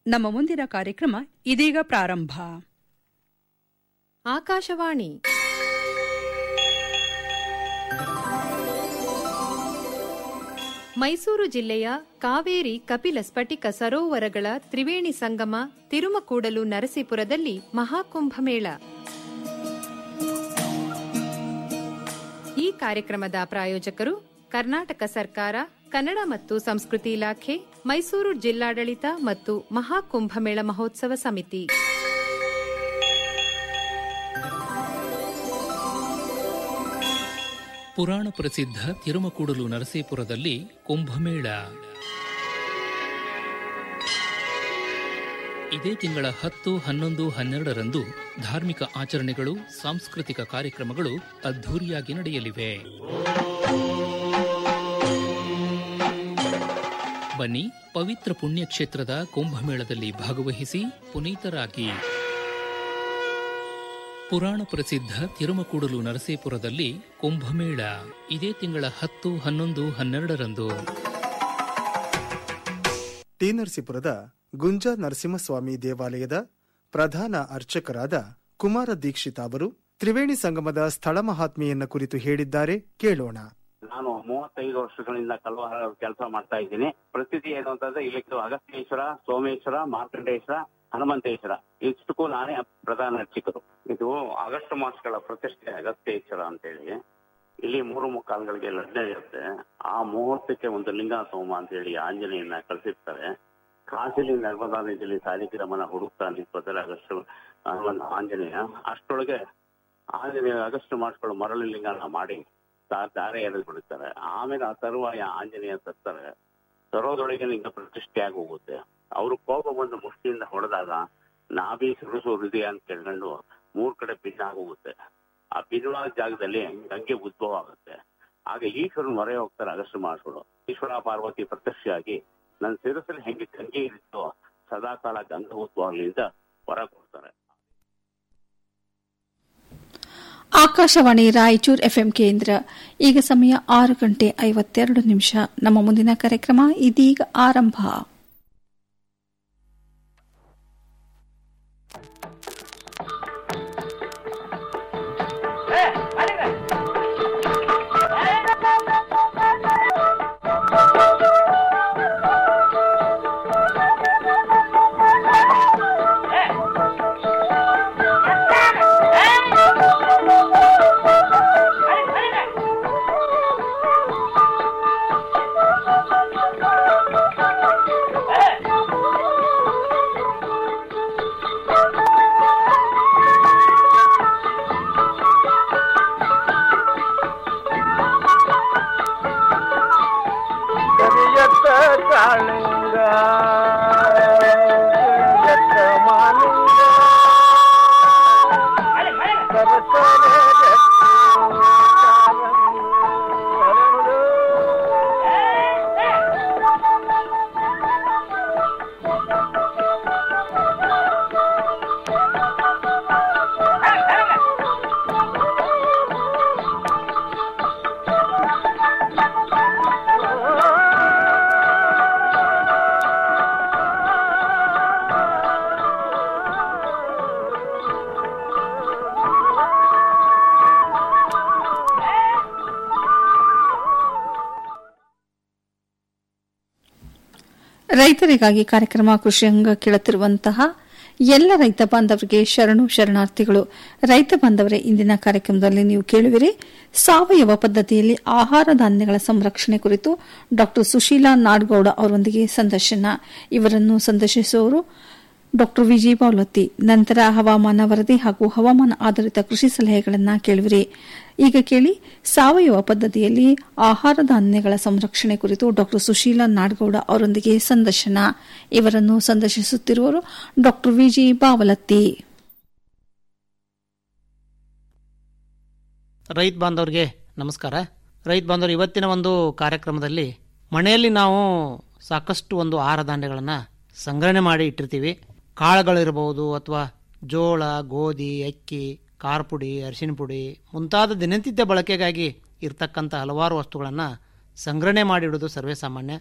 ನಮ್ಮ ಮುಂದಿನ ಕಾರ್ಯಕ್ರಮ ಇದೀಗ ಪ್ರಾರಂಭ ಆಕಾಶವಾಣಿ ಮೈಸೂರು ಜಿಲ್ಲೆಯ ಕಾವೇರಿ ಕಪಿಲ ಸ್ಫಟಿಕ ಸರೋವರಗಳ ತ್ರಿವೇಣಿ ಸಂಗಮ ತಿರುಮಕೂಡಲು ನರಸೀಪುರದಲ್ಲಿ ಮಹಾಕುಂಭಮೇಳ ಈ ಕಾರ್ಯಕ್ರಮದ ಪ್ರಾಯೋಜಕರು ಕರ್ನಾಟಕ ಸರ್ಕಾರ ಕನ್ನಡ ಮತ್ತು ಸಂಸ್ಕೃತಿ ಇಲಾಖೆ ಮೈಸೂರು ಜಿಲ್ಲಾಡಳಿತ ಮತ್ತು ಮಹಾಕುಂಭಮೇಳ ಮಹೋತ್ಸವ ಸಮಿತಿ ಪುರಾಣ ಪ್ರಸಿದ್ಧ ತಿರುಮಕೂಡಲು ನರಸೀಪುರದಲ್ಲಿ ಕುಂಭಮೇಳ ಇದೇ ತಿಂಗಳ ಹತ್ತು ಹನ್ನೊಂದು ಹನ್ನೆರಡರಂದು ಧಾರ್ಮಿಕ ಆಚರಣೆಗಳು ಸಾಂಸ್ಕೃತಿಕ ಕಾರ್ಯಕ್ರಮಗಳು ಅದ್ಧೂರಿಯಾಗಿ ನಡೆಯಲಿವೆ ಬನ್ನಿ ಪವಿತ್ರ ಪುಣ್ಯಕ್ಷೇತ್ರದ ಕುಂಭಮೇಳದಲ್ಲಿ ಭಾಗವಹಿಸಿ ಪುನೀತರಾಗಿ ಪುರಾಣ ಪ್ರಸಿದ್ಧ ತಿರುಮಕೂಡಲು ನರಸೀಪುರದಲ್ಲಿ ಕುಂಭಮೇಳ ಇದೇ ತಿಂಗಳ ಹತ್ತು ಹನ್ನೊಂದು ಹನ್ನೆರಡರಂದು ಟಿ ನರಸೀಪುರದ ಗುಂಜ ನರಸಿಂಹಸ್ವಾಮಿ ದೇವಾಲಯದ ಪ್ರಧಾನ ಅರ್ಚಕರಾದ ಕುಮಾರ ದೀಕ್ಷಿತ ಅವರು ತ್ರಿವೇಣಿ ಸಂಗಮದ ಸ್ಥಳ ಮಹಾತ್ಮೆಯನ್ನ ಕುರಿತು ಹೇಳಿದ್ದಾರೆ ಕೇಳೋಣ ನಾನು ಮೂವತ್ತೈದು ವರ್ಷಗಳಿಂದ ಕಲ್ವಾರ ಕೆಲಸ ಮಾಡ್ತಾ ಇದ್ದೀನಿ ಪ್ರಸಿದ್ಧಿ ಏನು ಅಂತಂದ್ರೆ ಇಲ್ಲಿ ಅಗಸ್ತ್ಯೇಶ್ವರ ಸೋಮೇಶ್ವರ ಮಾರ್ಕಂಡೇಶ್ವರ ಹನುಮಂತೇಶ್ವರ ಇಷ್ಟಕ್ಕೂ ನಾನೇ ಪ್ರಧಾನ ಅರ್ಚಕರು ಇದು ಆಗಸ್ಟ್ ಮಾಸಗಳ ಪ್ರತಿಷ್ಠೆ ಅಗಸ್ತ್ಯೇಶ್ವರ ಅಂತೇಳಿ ಇಲ್ಲಿ ಮೂರು ಮುಕ್ಕಾಲ್ಗಳಿಗೆ ಲಗ್ನ ಇರುತ್ತೆ ಆ ಮುಹೂರ್ತಕ್ಕೆ ಒಂದು ಲಿಂಗ ಸೋಮ ಅಂತೇಳಿ ಆಂಜನೇಯನ ಕಳಿಸಿರ್ತಾರೆ ಕಾಶಿಲಿ ನರ್ಮದಾ ನದಿಯಲ್ಲಿ ಸಾಲಿಗ್ರಾಮನ ಹುಡುಕ್ತಾ ನಿಂತ್ಕೋತಾರೆ ಆಗಸ್ಟ್ ಹನುಮಂತ ಆಂಜನೇಯ ಅಷ್ಟೊಳಗೆ ಆಂಜನೇಯ ಆಗಸ್ಟ್ ಮಾಡಿಸ್ಕೊಳ್ಳೋ ಮರಳಿ ಲಿಂಗನ ಮಾಡಿ ದಾ- ದಾರೆ ಎಳೆದು ಬಿಡುತ್ತಾರೆ ಆಮೇಲೆ ಆ ತರುವಾಯ ಆಂಜನೇಯ ತರ್ತಾರೆ ತರೋದೊಳಗೆ ಲಿಂಗ ಪ್ರತಿಷ್ಠೆ ಆಗಿ ಹೋಗುತ್ತೆ ಅವರು ಕೋಪ ಬಂದು ಮುಷ್ಟಿಯಿಂದ ಹೊಡೆದಾಗ ನಾಭಿ ಸುರುಸು ಹೃದಯ ಅಂತ ಕೇಳ್ಕೊಂಡು ಮೂರ್ ಕಡೆ ಭಿನ್ನ ಆಗೋಗುತ್ತೆ ಆ ಭಿನ್ನವಾದ ಜಾಗದಲ್ಲಿ ಗಂಗೆ ಉದ್ಭವ ಆಗುತ್ತೆ ಆಗ ಈಶ್ವರನ್ ಮೊರೆ ಹೋಗ್ತಾರೆ ಅಗಸ್ಟ್ ಮಾಡಿಸ್ಕೊಡು ಈಶ್ವರ ಪಾರ್ವತಿ ಪ್ರತ್ಯಕ್ಷವಾಗಿ ನನ್ನ ಶಿರಸಲ್ಲಿ ಹೆಂಗೆ ಗಂಗೆ ಇರುತ್ತೋ ಸದಾಕಾಲ ಗಂಗಾ ಉದ್ಭವ ಆಗ್ಲಿಂದ ಹೊರ ಕೊಡ್ತಾರೆ ಆಕಾಶವಾಣಿ ರಾಯಚೂರು ಎಫ್ಎಂ ಕೇಂದ್ರ ಈಗ ಸಮಯ ಆರು ಗಂಟೆ ಐವತ್ತೆರಡು ನಿಮಿಷ ನಮ್ಮ ಮುಂದಿನ ಕಾರ್ಯಕ್ರಮ ಇದೀಗ ಆರಂಭ ಕರಿಯತ್ತ ಕಾಳಿಂಗ ಕರಿಯತ್ತ ಮಾಲಿಂಗ ಸರಸರ ಜಟ್ಟಿ ಕಾಲಂಗಿ ಹರಡು. ರೈತರಿಗಾಗಿ ಕಾರ್ಯಕ್ರಮ ಕೃಷಿಯಂಗ ಕೇಳುತ್ತಿರುವಂತಹ ಎಲ್ಲ ರೈತ ಬಾಂಧವರಿಗೆ ಶರಣು ಶರಣಾರ್ಥಿಗಳು ರೈತ ಬಾಂಧವರೇ ಇಂದಿನ ಕಾರ್ಯಕ್ರಮದಲ್ಲಿ ನೀವು ಕೇಳುವಿರಿ ಸಾವಯವ ಪದ್ಧತಿಯಲ್ಲಿ ಆಹಾರ ಧಾನ್ಯಗಳ ಸಂರಕ್ಷಣೆ ಕುರಿತು ಡಾ ಸುಶೀಲಾ ನಾಡಗೌಡ ಅವರೊಂದಿಗೆ ಸಂದರ್ಶನ ಇವರನ್ನು ಸಂದರ್ಶಿಸುವವರು ಡಾ ವಿಜಯ ಬಾವಲತ್ತಿ ನಂತರ ಹವಾಮಾನ ವರದಿ ಹಾಗೂ ಹವಾಮಾನ ಆಧಾರಿತ ಕೃಷಿ ಸಲಹೆಗಳನ್ನು ಕೇಳುವಿರಿ ಈಗ ಕೇಳಿ ಸಾವಯವ ಪದ್ಧತಿಯಲ್ಲಿ ಆಹಾರ ಧಾನ್ಯಗಳ ಸಂರಕ್ಷಣೆ ಕುರಿತು ಡಾ ಸುಶೀಲಾ ನಾಡಗೌಡ ಅವರೊಂದಿಗೆ ಸಂದರ್ಶನ ಇವರನ್ನು ಸಂದರ್ಶಿಸುತ್ತಿರುವವರು ಡಾ ವಿಜಿ ಬಾವಲತ್ತಿ ರೈತ ಬಾಂಧವರಿಗೆ ನಮಸ್ಕಾರ ರೈತ ಬಾಂಧವರು ಇವತ್ತಿನ ಒಂದು ಕಾರ್ಯಕ್ರಮದಲ್ಲಿ ಮನೆಯಲ್ಲಿ ನಾವು ಸಾಕಷ್ಟು ಒಂದು ಆಹಾರ ಧಾನ್ಯಗಳನ್ನು ಸಂಗ್ರಹಣೆ ಮಾಡಿ ಇಟ್ಟಿರ್ತೀವಿ ಕಾಳುಗಳಿರಬಹುದು ಅಥವಾ ಜೋಳ ಗೋಧಿ ಅಕ್ಕಿ ಖಾರ ಪುಡಿ ಅರಿಶಿನ ಪುಡಿ ಮುಂತಾದ ದಿನನಿತ್ಯ ಬಳಕೆಗಾಗಿ ಇರ್ತಕ್ಕಂಥ ಹಲವಾರು ವಸ್ತುಗಳನ್ನು ಸಂಗ್ರಹಣೆ ಮಾಡಿಡೋದು ಸರ್ವೇ ಸಾಮಾನ್ಯ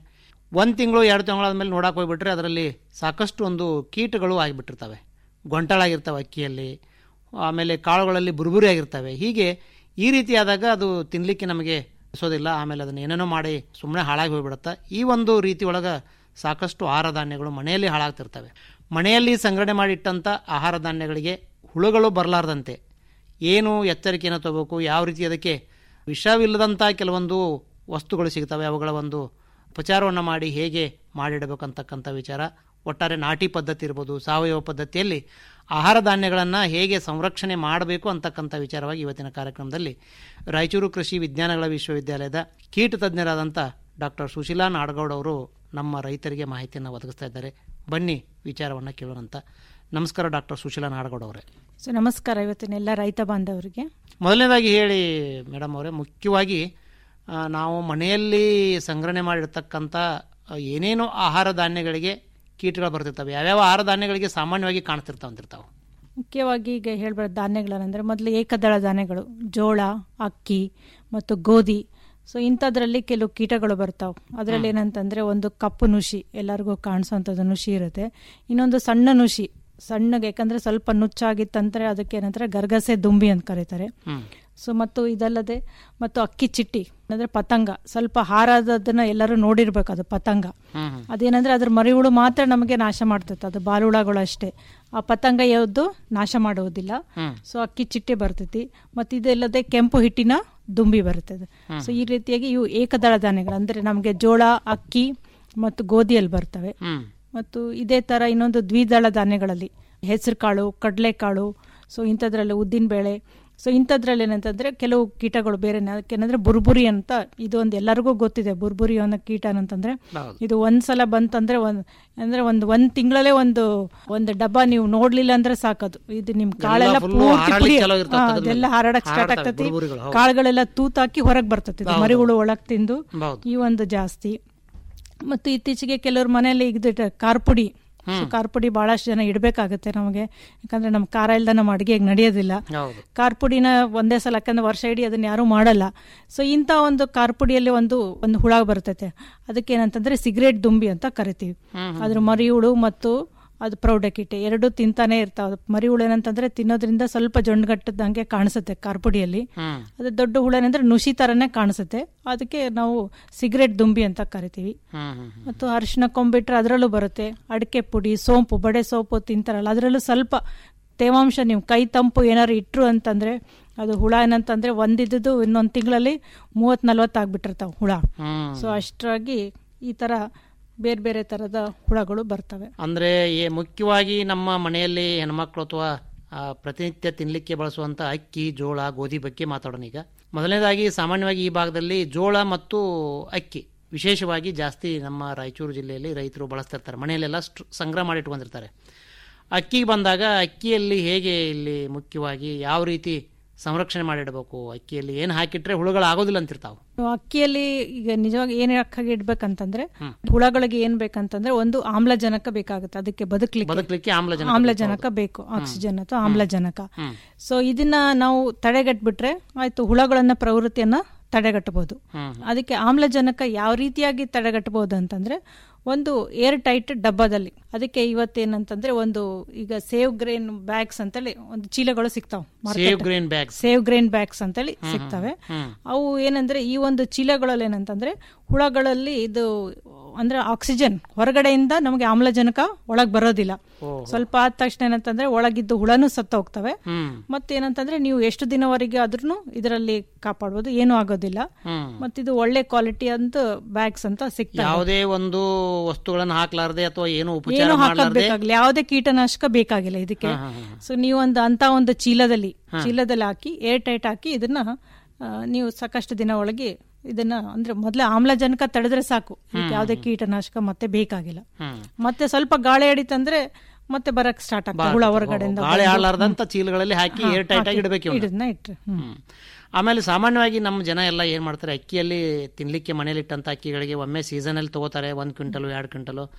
ಒಂದು ತಿಂಗಳು ಎರಡು ತಿಂಗಳಾದ್ಮೇಲೆ ನೋಡಕ್ಕೆ ಹೋಗ್ಬಿಟ್ರೆ ಅದರಲ್ಲಿ ಸಾಕಷ್ಟು ಒಂದು ಕೀಟಗಳು ಆಗಿಬಿಟ್ಟಿರ್ತವೆ ಗೊಂಟಾಳಾಗಿರ್ತವೆ ಅಕ್ಕಿಯಲ್ಲಿ ಆಮೇಲೆ ಕಾಳುಗಳಲ್ಲಿ ಬುರುಬುರಿ ಆಗಿರ್ತವೆ ಹೀಗೆ ಈ ರೀತಿ ಆದಾಗ ಅದು ತಿನ್ನಲಿಕ್ಕೆ ನಮಗೆ ಅನಿಸೋದಿಲ್ಲ ಆಮೇಲೆ ಅದನ್ನು ಏನೇನೋ ಮಾಡಿ ಸುಮ್ಮನೆ ಹಾಳಾಗಿ ಹೋಗ್ಬಿಡುತ್ತೆ ಈ ಒಂದು ರೀತಿ ಒಳಗೆ ಸಾಕಷ್ಟು ಆಹಾರ ಧಾನ್ಯಗಳು ಮನೆಯಲ್ಲಿ ಹಾಳಾಗ್ತಿರ್ತವೆ ಮನೆಯಲ್ಲಿ ಸಂಗ್ರಹಣೆ ಮಾಡಿಟ್ಟಂಥ ಆಹಾರ ಧಾನ್ಯಗಳಿಗೆ ಹುಳುಗಳು ಬರಲಾರ್ದಂತೆ ಏನು ಎಚ್ಚರಿಕೆಯನ್ನು ತಗೋಬೇಕು ಯಾವ ರೀತಿ ಅದಕ್ಕೆ ವಿಷವಿಲ್ಲದಂಥ ಕೆಲವೊಂದು ವಸ್ತುಗಳು ಸಿಗ್ತವೆ ಅವುಗಳ ಒಂದು ಉಪಚಾರವನ್ನು ಮಾಡಿ ಹೇಗೆ ಮಾಡಿಡಬೇಕಂತಕ್ಕಂಥ ವಿಚಾರ ಒಟ್ಟಾರೆ ನಾಟಿ ಪದ್ಧತಿ ಇರ್ಬೋದು ಸಾವಯವ ಪದ್ಧತಿಯಲ್ಲಿ ಆಹಾರ ಧಾನ್ಯಗಳನ್ನು ಹೇಗೆ ಸಂರಕ್ಷಣೆ ಮಾಡಬೇಕು ಅಂತಕ್ಕಂಥ ವಿಚಾರವಾಗಿ ಇವತ್ತಿನ ಕಾರ್ಯಕ್ರಮದಲ್ಲಿ ರಾಯಚೂರು ಕೃಷಿ ವಿಜ್ಞಾನಗಳ ವಿಶ್ವವಿದ್ಯಾಲಯದ ಕೀಟ ತಜ್ಞರಾದಂಥ ಡಾಕ್ಟರ್ ಸುಶೀಲಾ ನಾಡಗೌಡ್ ಅವರು ನಮ್ಮ ರೈತರಿಗೆ ಮಾಹಿತಿಯನ್ನು ಒದಗಿಸ್ತಾ ಇದ್ದಾರೆ ಬನ್ನಿ ವಿಚಾರವನ್ನು ಕೇಳೋಣಂತ ನಮಸ್ಕಾರ ಡಾಕ್ಟರ್ ಸುಶೀಲಾ ನಾಡಗೌಡ್ ಅವರೇ ಸೊ ನಮಸ್ಕಾರ ಇವತ್ತಿನ ಎಲ್ಲ ರೈತ ಬಾಂಧವರಿಗೆ ಮೊದಲನೇದಾಗಿ ಹೇಳಿ ಮೇಡಮ್ ಅವರೇ ಮುಖ್ಯವಾಗಿ ಆ, ನಾವು ಮನೆಯಲ್ಲಿ ಸಂಗ್ರಹಣೆ ಮಾಡಿರ್ತಕ್ಕಂಥ ಆ, ಏನೇನು ಆಹಾರ ಧಾನ್ಯಗಳಿಗೆ ಕೀಟಗಳು ಬರ್ತಿರ್ತವೆ ಯಾವ್ಯಾವ ಆಹಾರ ಧಾನ್ಯಗಳಿಗೆ ಸಾಮಾನ್ಯವಾಗಿ ಕಾಣ್ತಿರ್ತಾವ ಅಂತಿರ್ತಾವೆ ಮುಖ್ಯವಾಗಿ ಈಗ ಹೇಳ್ಬಾರ್ದು ಧಾನ್ಯಗಳಂದ್ರೆ ಮೊದಲು ಏಕದಳ ಧಾನ್ಯಗಳು ಜೋಳ ಅಕ್ಕಿ ಮತ್ತು ಗೋಧಿ ಸೊ ಇಂಥದ್ರಲ್ಲಿ ಕೆಲವು ಕೀಟಗಳು ಬರ್ತಾವೆ ಅದರಲ್ಲಿ ಏನಂತಂದ್ರೆ ಒಂದು ಕಪ್ಪು ನುಷಿ ಎಲ್ಲರಿಗೂ ಕಾಣಿಸೋಂಥದ್ದು ನುಷಿ ಇರುತ್ತೆ ಇನ್ನೊಂದು ಸಣ್ಣ ನುಷಿ ಸಣ್ಣಗೆ ಯಾಕಂದ್ರೆ ಸ್ವಲ್ಪ ನುಚ್ಚಾಗಿತ್ತಂದ್ರೆ ಅದಕ್ಕೆ ಏನಂತಾರೆ ಗರ್ಗಸೆ ದುಂಬಿ ಅಂತ ಕರೀತಾರೆ ಸೊ ಮತ್ತು ಇದಲ್ಲದೆ ಮತ್ತು ಅಕ್ಕಿ ಚಿಟ್ಟಿ ಅಂದ್ರೆ ಪತಂಗ ಸ್ವಲ್ಪ ಹಾರಾದದನ್ನ ಎಲ್ಲರೂ ನೋಡಿರ್ಬೇಕು ಅದು ಪತಂಗ ಅದೇನಂದ್ರೆ ಅದ್ರ ಮರಿಹುಳು ಮಾತ್ರ ನಮಗೆ ನಾಶ ಮಾಡ್ತೈತೆ ಅದು ಬಾಲುಳಗಳು ಅಷ್ಟೇ ಆ ಪತಂಗ ಯಾವ್ದು ನಾಶ ಮಾಡುವುದಿಲ್ಲ ಸೊ ಅಕ್ಕಿ ಚಿಟ್ಟೆ ಬರ್ತೈತಿ ಮತ್ತು ಇದಲ್ಲದೆ ಕೆಂಪು ಹಿಟ್ಟಿನ ದುಂಬಿ ಬರ್ತದೆ ಸೊ ಈ ರೀತಿಯಾಗಿ ಇವು ಏಕದಳ ಧಾನ್ಯಗಳು ಅಂದ್ರೆ ನಮಗೆ ಜೋಳ ಅಕ್ಕಿ ಮತ್ತು ಗೋಧಿಯಲ್ಲಿ ಬರ್ತವೆ ಮತ್ತು ಇದೇ ತರ ಇನ್ನೊಂದು ದ್ವಿದಳ ಧಾನ್ಯಗಳಲ್ಲಿ ಹೆಸರು ಕಾಳು ಕಡಲೆಕಾಳು ಸೊ ಇಂಥದ್ರಲ್ಲಿ ಉದ್ದಿನ ಬೇಳೆ ಸೊ ಇಂಥದ್ರಲ್ಲಿ ಏನಂತಂದ್ರೆ ಕೆಲವು ಕೀಟಗಳು ಬೇರೆ ಏನಂದ್ರೆ ಬುರ್ಬುರಿ ಅಂತ ಇದು ಒಂದು ಎಲ್ಲರಿಗೂ ಗೊತ್ತಿದೆ ಬುರ್ಬುರಿ ಅನ್ನೋ ಕೀಟ ಅಂತಂದ್ರೆ ಇದು ಒಂದ್ಸಲ ಬಂತಂದ್ರೆ ಒಂದ್ ಅಂದ್ರೆ ಒಂದು ಒಂದ್ ತಿಂಗಳಲ್ಲೇ ಒಂದು ಒಂದು ಡಬ್ಬ ನೀವು ನೋಡ್ಲಿಲ್ಲ ಅಂದ್ರೆ ಸಾಕದು ಇದು ನಿಮ್ ಕಾಳೆಲ್ಲ full ಪೂರ್ತಿ ಹಾರಾಡ್ಲಿಕ್ಕೆ ಪುಡಿ ಚಲೋ ಇರ್ತದೆ ಹಾ, ಅದ್ರ ಮೇಲೆ. ಅದೆಲ್ಲ ಹಾರಾಡಕ್ ಸ್ಟಾರ್ಟ್ ಹಾರಾಡ್ತವೆ ಆಗ್ತತಿ ಬುರ್ಬುರಿಗಳು, ಹೌದು. ಕಾಳುಗಳೆಲ್ಲ ತೂತಾಕಿ ಹೊರಗೆ ಬರ್ತತಿ ಇದು ಮರಿಹುಳು ಒಳಗ್ ತಿಂದು ಹೌದು. ಈ ಒಂದು ಜಾಸ್ತಿ ಮತ್ತು ಇತ್ತೀಚೆಗೆ ಕೆಲವ್ರ ಮನೆಯಲ್ಲಿ ಇದು ಕಾರ್ಪುಡಿ ಸೊ ಕಾರ್ಪುಡಿ ಬಹಳಷ್ಟು ಜನ ಇಡಬೇಕಾಗುತ್ತೆ ನಮಗೆ ಯಾಕಂದ್ರೆ ನಮ್ಮ ಖಾರ ಇಲ್ದ ನಮ್ಮ ಅಡುಗೆ ನಡೆಯೋದಿಲ್ಲ ಹೌದು ಕಾರ್ಪುಡಿನ ಒಂದೇ ಸಲ ಯಾಕಂದ್ರೆ ವರ್ಷ ಇಡೀ ಅದನ್ನ ಯಾರು ಮಾಡಲ್ಲ ಸೊ ಇಂಥ ಒಂದು ಕಾರ್ಪುಡಿಯಲ್ಲಿ ಒಂದು ಒಂದು ಹುಳ ಬರ್ತೈತೆ ಅದಕ್ಕೆ ಏನಂತಂದ್ರೆ ಸಿಗರೇಟ್ ದುಂಬಿ ಅಂತ ಕರಿತೀವಿ ಅದ್ರ ಮರಿಹುಳು ಮತ್ತು ಅದು ಪ್ರೌಢಕೀಟೆ ಎರಡು ತಿಂತಾನೆ ಇರ್ತಾವೆ ಮರಿ ಹುಳು ಏನಂತಂದ್ರೆ ತಿನ್ನೋದ್ರಿಂದ ಸ್ವಲ್ಪ ಜೊಂಡ್ಗಟ್ಟದಂಗೆ ಕಾಣಿಸುತ್ತೆ ಕಾರ್ಪುಡಿಯಲ್ಲಿ ಹ್ಮ್ ಅದು ದೊಡ್ಡ ಹುಳ ಏನಂದ್ರೆ ನುಸಿ ತರನೇ ಕಾಣಿಸುತ್ತೆ ಅದಕ್ಕೆ ನಾವು ಸಿಗರೇಟ್ ದುಂಬಿ ಅಂತ ಕರಿತೀವಿ ಹ್ಮ್ ಹ್ಮ್ ಮತ್ತು ಅರಿಶಿನ ಕೊಂಬಿಟ್ರೆ ಅದರಲ್ಲೂ ಬರುತ್ತೆ ಅಡಿಕೆ ಪುಡಿ ಸೋಂಪು ಬಡೆ ಸೋಂಪು ತಿಂತಾರಲ್ಲ ಅದರಲ್ಲೂ ಸ್ವಲ್ಪ ತೇವಾಂಶ ನೀವು ಕೈ ತಂಪು ಏನಾದ್ರು ಇಟ್ರು ಅಂತಂದ್ರೆ ಅದು ಹುಳ ಏನಂತಂದ್ರೆ ಒಂದಿದ್ದು ಇನ್ನೊಂದು ತಿಂಗಳಲ್ಲಿ ಮೂವತ್ ನಲ್ವತ್ತು ಆಗ್ಬಿಟ್ಟಿರ್ತಾವೆ ಹುಳ ಹ್ಮ್ ಸೊ ಅಷ್ಟಾಗಿ ಈ ತರ ಬೇರೆ ಬೇರೆ ತರದ ಹುಳಗಳು ಬರ್ತವೆ ಅಂದ್ರೆ ಈ ಮುಖ್ಯವಾಗಿ ನಮ್ಮ ಮನೆಯಲ್ಲಿ ಹೆಣ್ಮಕ್ಳು ಅಥವಾ ಆ, ಪ್ರತಿನಿತ್ಯ ತಿನ್ಲಿಕ್ಕೆ ಬಳಸುವಂತ ಅಕ್ಕಿ ಜೋಳ ಗೋಧಿ ಬಗ್ಗೆ ಮಾತಾಡೋಣ ಈಗ ಮೊದಲನೇದಾಗಿ ಸಾಮಾನ್ಯವಾಗಿ ಈ ಭಾಗದಲ್ಲಿ ಜೋಳ ಮತ್ತು ಅಕ್ಕಿ ವಿಶೇಷವಾಗಿ ಜಾಸ್ತಿ ನಮ್ಮ ರಾಯಚೂರು ಜಿಲ್ಲೆಯಲ್ಲಿ ರೈತರು ಬಳಸ್ತಿರ್ತಾರೆ ಮನೆಯಲ್ಲೆಲ್ಲ ಸ್ಟು- ಸಂಗ್ರಹ ಮಾಡಿ ಇಟ್ಕೊಂಡಿರ್ತಾರೆ ಅಕ್ಕಿಗೆ ಬಂದಾಗ ಅಕ್ಕಿಯಲ್ಲಿ ಹೇಗೆ ಇಲ್ಲಿ ಮುಖ್ಯವಾಗಿ ಯಾವ ರೀತಿ ಸಂರಕ್ಷಣೆ ಮಾಡಿಡಬೇಕು ಅಕ್ಕಿಯಲ್ಲಿ ಏನು ಹಾಕಿಟ್ರೆ ಹುಳುಗಳು ಆಗೋದಿಲ್ಲ ಅಂತಿರ್ತಾವೆ ಅಕ್ಕಿಯಲ್ಲಿ ಈಗ ನಿಜವಾಗಿ ಏನ್ ಹಾಕಿ ಇಡ್ಬೇಕಂತಂದ್ರೆ ಹುಳಗಳಿಗೆ ಏನ್ ಬೇಕಂತಂದ್ರೆ ಒಂದು ಆಮ್ಲಜನಕ ಬೇಕಾಗುತ್ತೆ ಅದಕ್ಕೆ ಬದುಕಲಿಕ್ಕೆ ಬದುಕಲಿಕ್ಕೆ ಆಮ್ಲಜನಕ ಆಮ್ಲಜನಕ ಬೇಕು ಆಕ್ಸಿಜನ್ ಅಥವಾ ಆಮ್ಲಜನಕ ಸೊ ಇದನ್ನ ನಾವು ತಡೆಗಟ್ಬಿಟ್ರೆ ಆಯ್ತು ಹುಳಗಳನ್ನ ಪ್ರವೃತ್ತಿಯನ್ನ ತಡೆಗಟ್ಟಬಹುದು ಅದಕ್ಕೆ ಆಮ್ಲಜನಕ ಯಾವ ರೀತಿಯಾಗಿ ತಡೆಗಟ್ಟಬಹುದು ಅಂತಂದ್ರೆ ಒಂದು ಏರ್ ಟೈಟ್ ಡಬ್ಬದಲ್ಲಿ ಅದಕ್ಕೆ ಇವತ್ತೇನಂತಂದ್ರೆ ಒಂದು ಈಗ ಸೇವ್ ಗ್ರೇನ್ ಬ್ಯಾಗ್ಸ್ ಅಂತೇಳಿ ಒಂದು ಚೀಲಗಳು ಸಿಗ್ತಾವ save grain bag save grain bags ಅಂತೇಳಿ ಸಿಗ್ತವೆ ಅವು ಏನಂದ್ರೆ ಈ ಒಂದು ಚೀಲಗಳಲ್ಲಿ ಏನಂತಂದ್ರೆ ಹುಳಗಳಲ್ಲಿ ಇದು ಅಂದ್ರೆ ಆಕ್ಸಿಜನ್ ಹೊರಗಡೆಯಿಂದ ನಮಗೆ ಆಮ್ಲಜನಕ ಒಳಗ್ ಬರೋದಿಲ್ಲ ಸ್ವಲ್ಪ ಆದ ತಕ್ಷಣ ಏನಂತಂದ್ರೆ ಒಳಗಿದ್ದು ಹುಳನೂ ಸತ್ತ ಹೋಗ್ತವೆ ಹ್ಮ್ ಮತ್ತೇನಂತಂದ್ರೆ ನೀವು ಎಷ್ಟು ದಿನವರೆಗೆ ಆದ್ರೂ ಇದರಲ್ಲಿ ಕಾಪಾಡ್ಬೋದು ಏನೂ ಆಗೋದಿಲ್ಲ ಹ್ಮ್ ಮತ್ತಿದು ಒಳ್ಳೆ ಕ್ವಾಲಿಟಿ ಅಂತ ಬ್ಯಾಗ್ಸ್ ಅಂತ ಸಿಗ್ತವೆ ಯಾವುದೇ ಒಂದು ವಸ್ತುಗಳನ್ನು ಹಾಕ್ಲಾರ್ದೆ ಅಥವಾ ಏನು ಉಪಚಾರ ಏನು ಮಾಡಲಾರ್ದೆ ಹಾಕಬೇಕಾಗಿಲ್ಲ ಯಾವುದೇ ಕೀಟನಾಶಕ ಬೇಕಾಗಿಲ್ಲ ಇದಕ್ಕೆ ಸೊ ನೀವು ಒಂದು ಅಂತ ಒಂದು ಚೀಲದಲ್ಲಿ ಚೀಲದಲ್ಲಿ ಹಾಕಿ ಏರ್ ಟೈಟ್ ಹಾಕಿ ಇದನ್ನ ಆ, ನೀವು ಸಾಕಷ್ಟು ದಿನ ಒಳಗೆ ಇದನ್ನ ಅಂದ್ರೆ ಮೊದಲೇ ಆಮ್ಲಜನಕ ತಡೆದ್ರೆ ಸಾಕು ಇದಕ್ಕೆ ಯಾವುದೇ ಕೀಟನಾಶಕ ಮತ್ತೆ ಬೇಕಾಗಿಲ್ಲ ಹ್ಮ್. ಮತ್ತೆ ಸ್ವಲ್ಪ ಗಾಳಿ ಅಡಿತಂದ್ರೆ ಮತ್ತೆ ಬರಕ್ ಸ್ಟಾರ್ಟ್ ಆಗ್ತದೆ ಹುಳ ಹೊರಗಡೆಯಿಂದ ಗಾಳಿ ಬಂದು. ಆಡಲಾರ್ದಂತ ಚೀಲಗಳಲ್ಲಿ ಹಾಕಿ ಹಾ, ಏರ್ ಟೈಟ್ ಆಗಿ ಹಾಕಿ ಇಡಬೇಕು ಇವ್ನ. ಇದನ್ನ ಇಟ್ರೆ ಹ್ಮ್. ಹ್ಮ್. ಆಮೇಲೆ ಸಾಮಾನ್ಯವಾಗಿ ನಮ್ಮ ಜನ ಎಲ್ಲ ಏನ್ ಮಾಡ್ತಾರೆ ಅಕ್ಕಿಯಲ್ಲಿ ತಿನ್ಲಿಕ್ಕೆ ಮನೇಲಿ ಇಟ್ಟಂತ ಅಕ್ಕಿಗಳಿಗೆ ಒಮ್ಮೆ ಸೀಸನಲ್ಲಿ ತಗೋತಾರೆ ಒಂದ್ ಕ್ವಿಂಟಲು ಎರಡು ಕ್ವಿಂಟಲು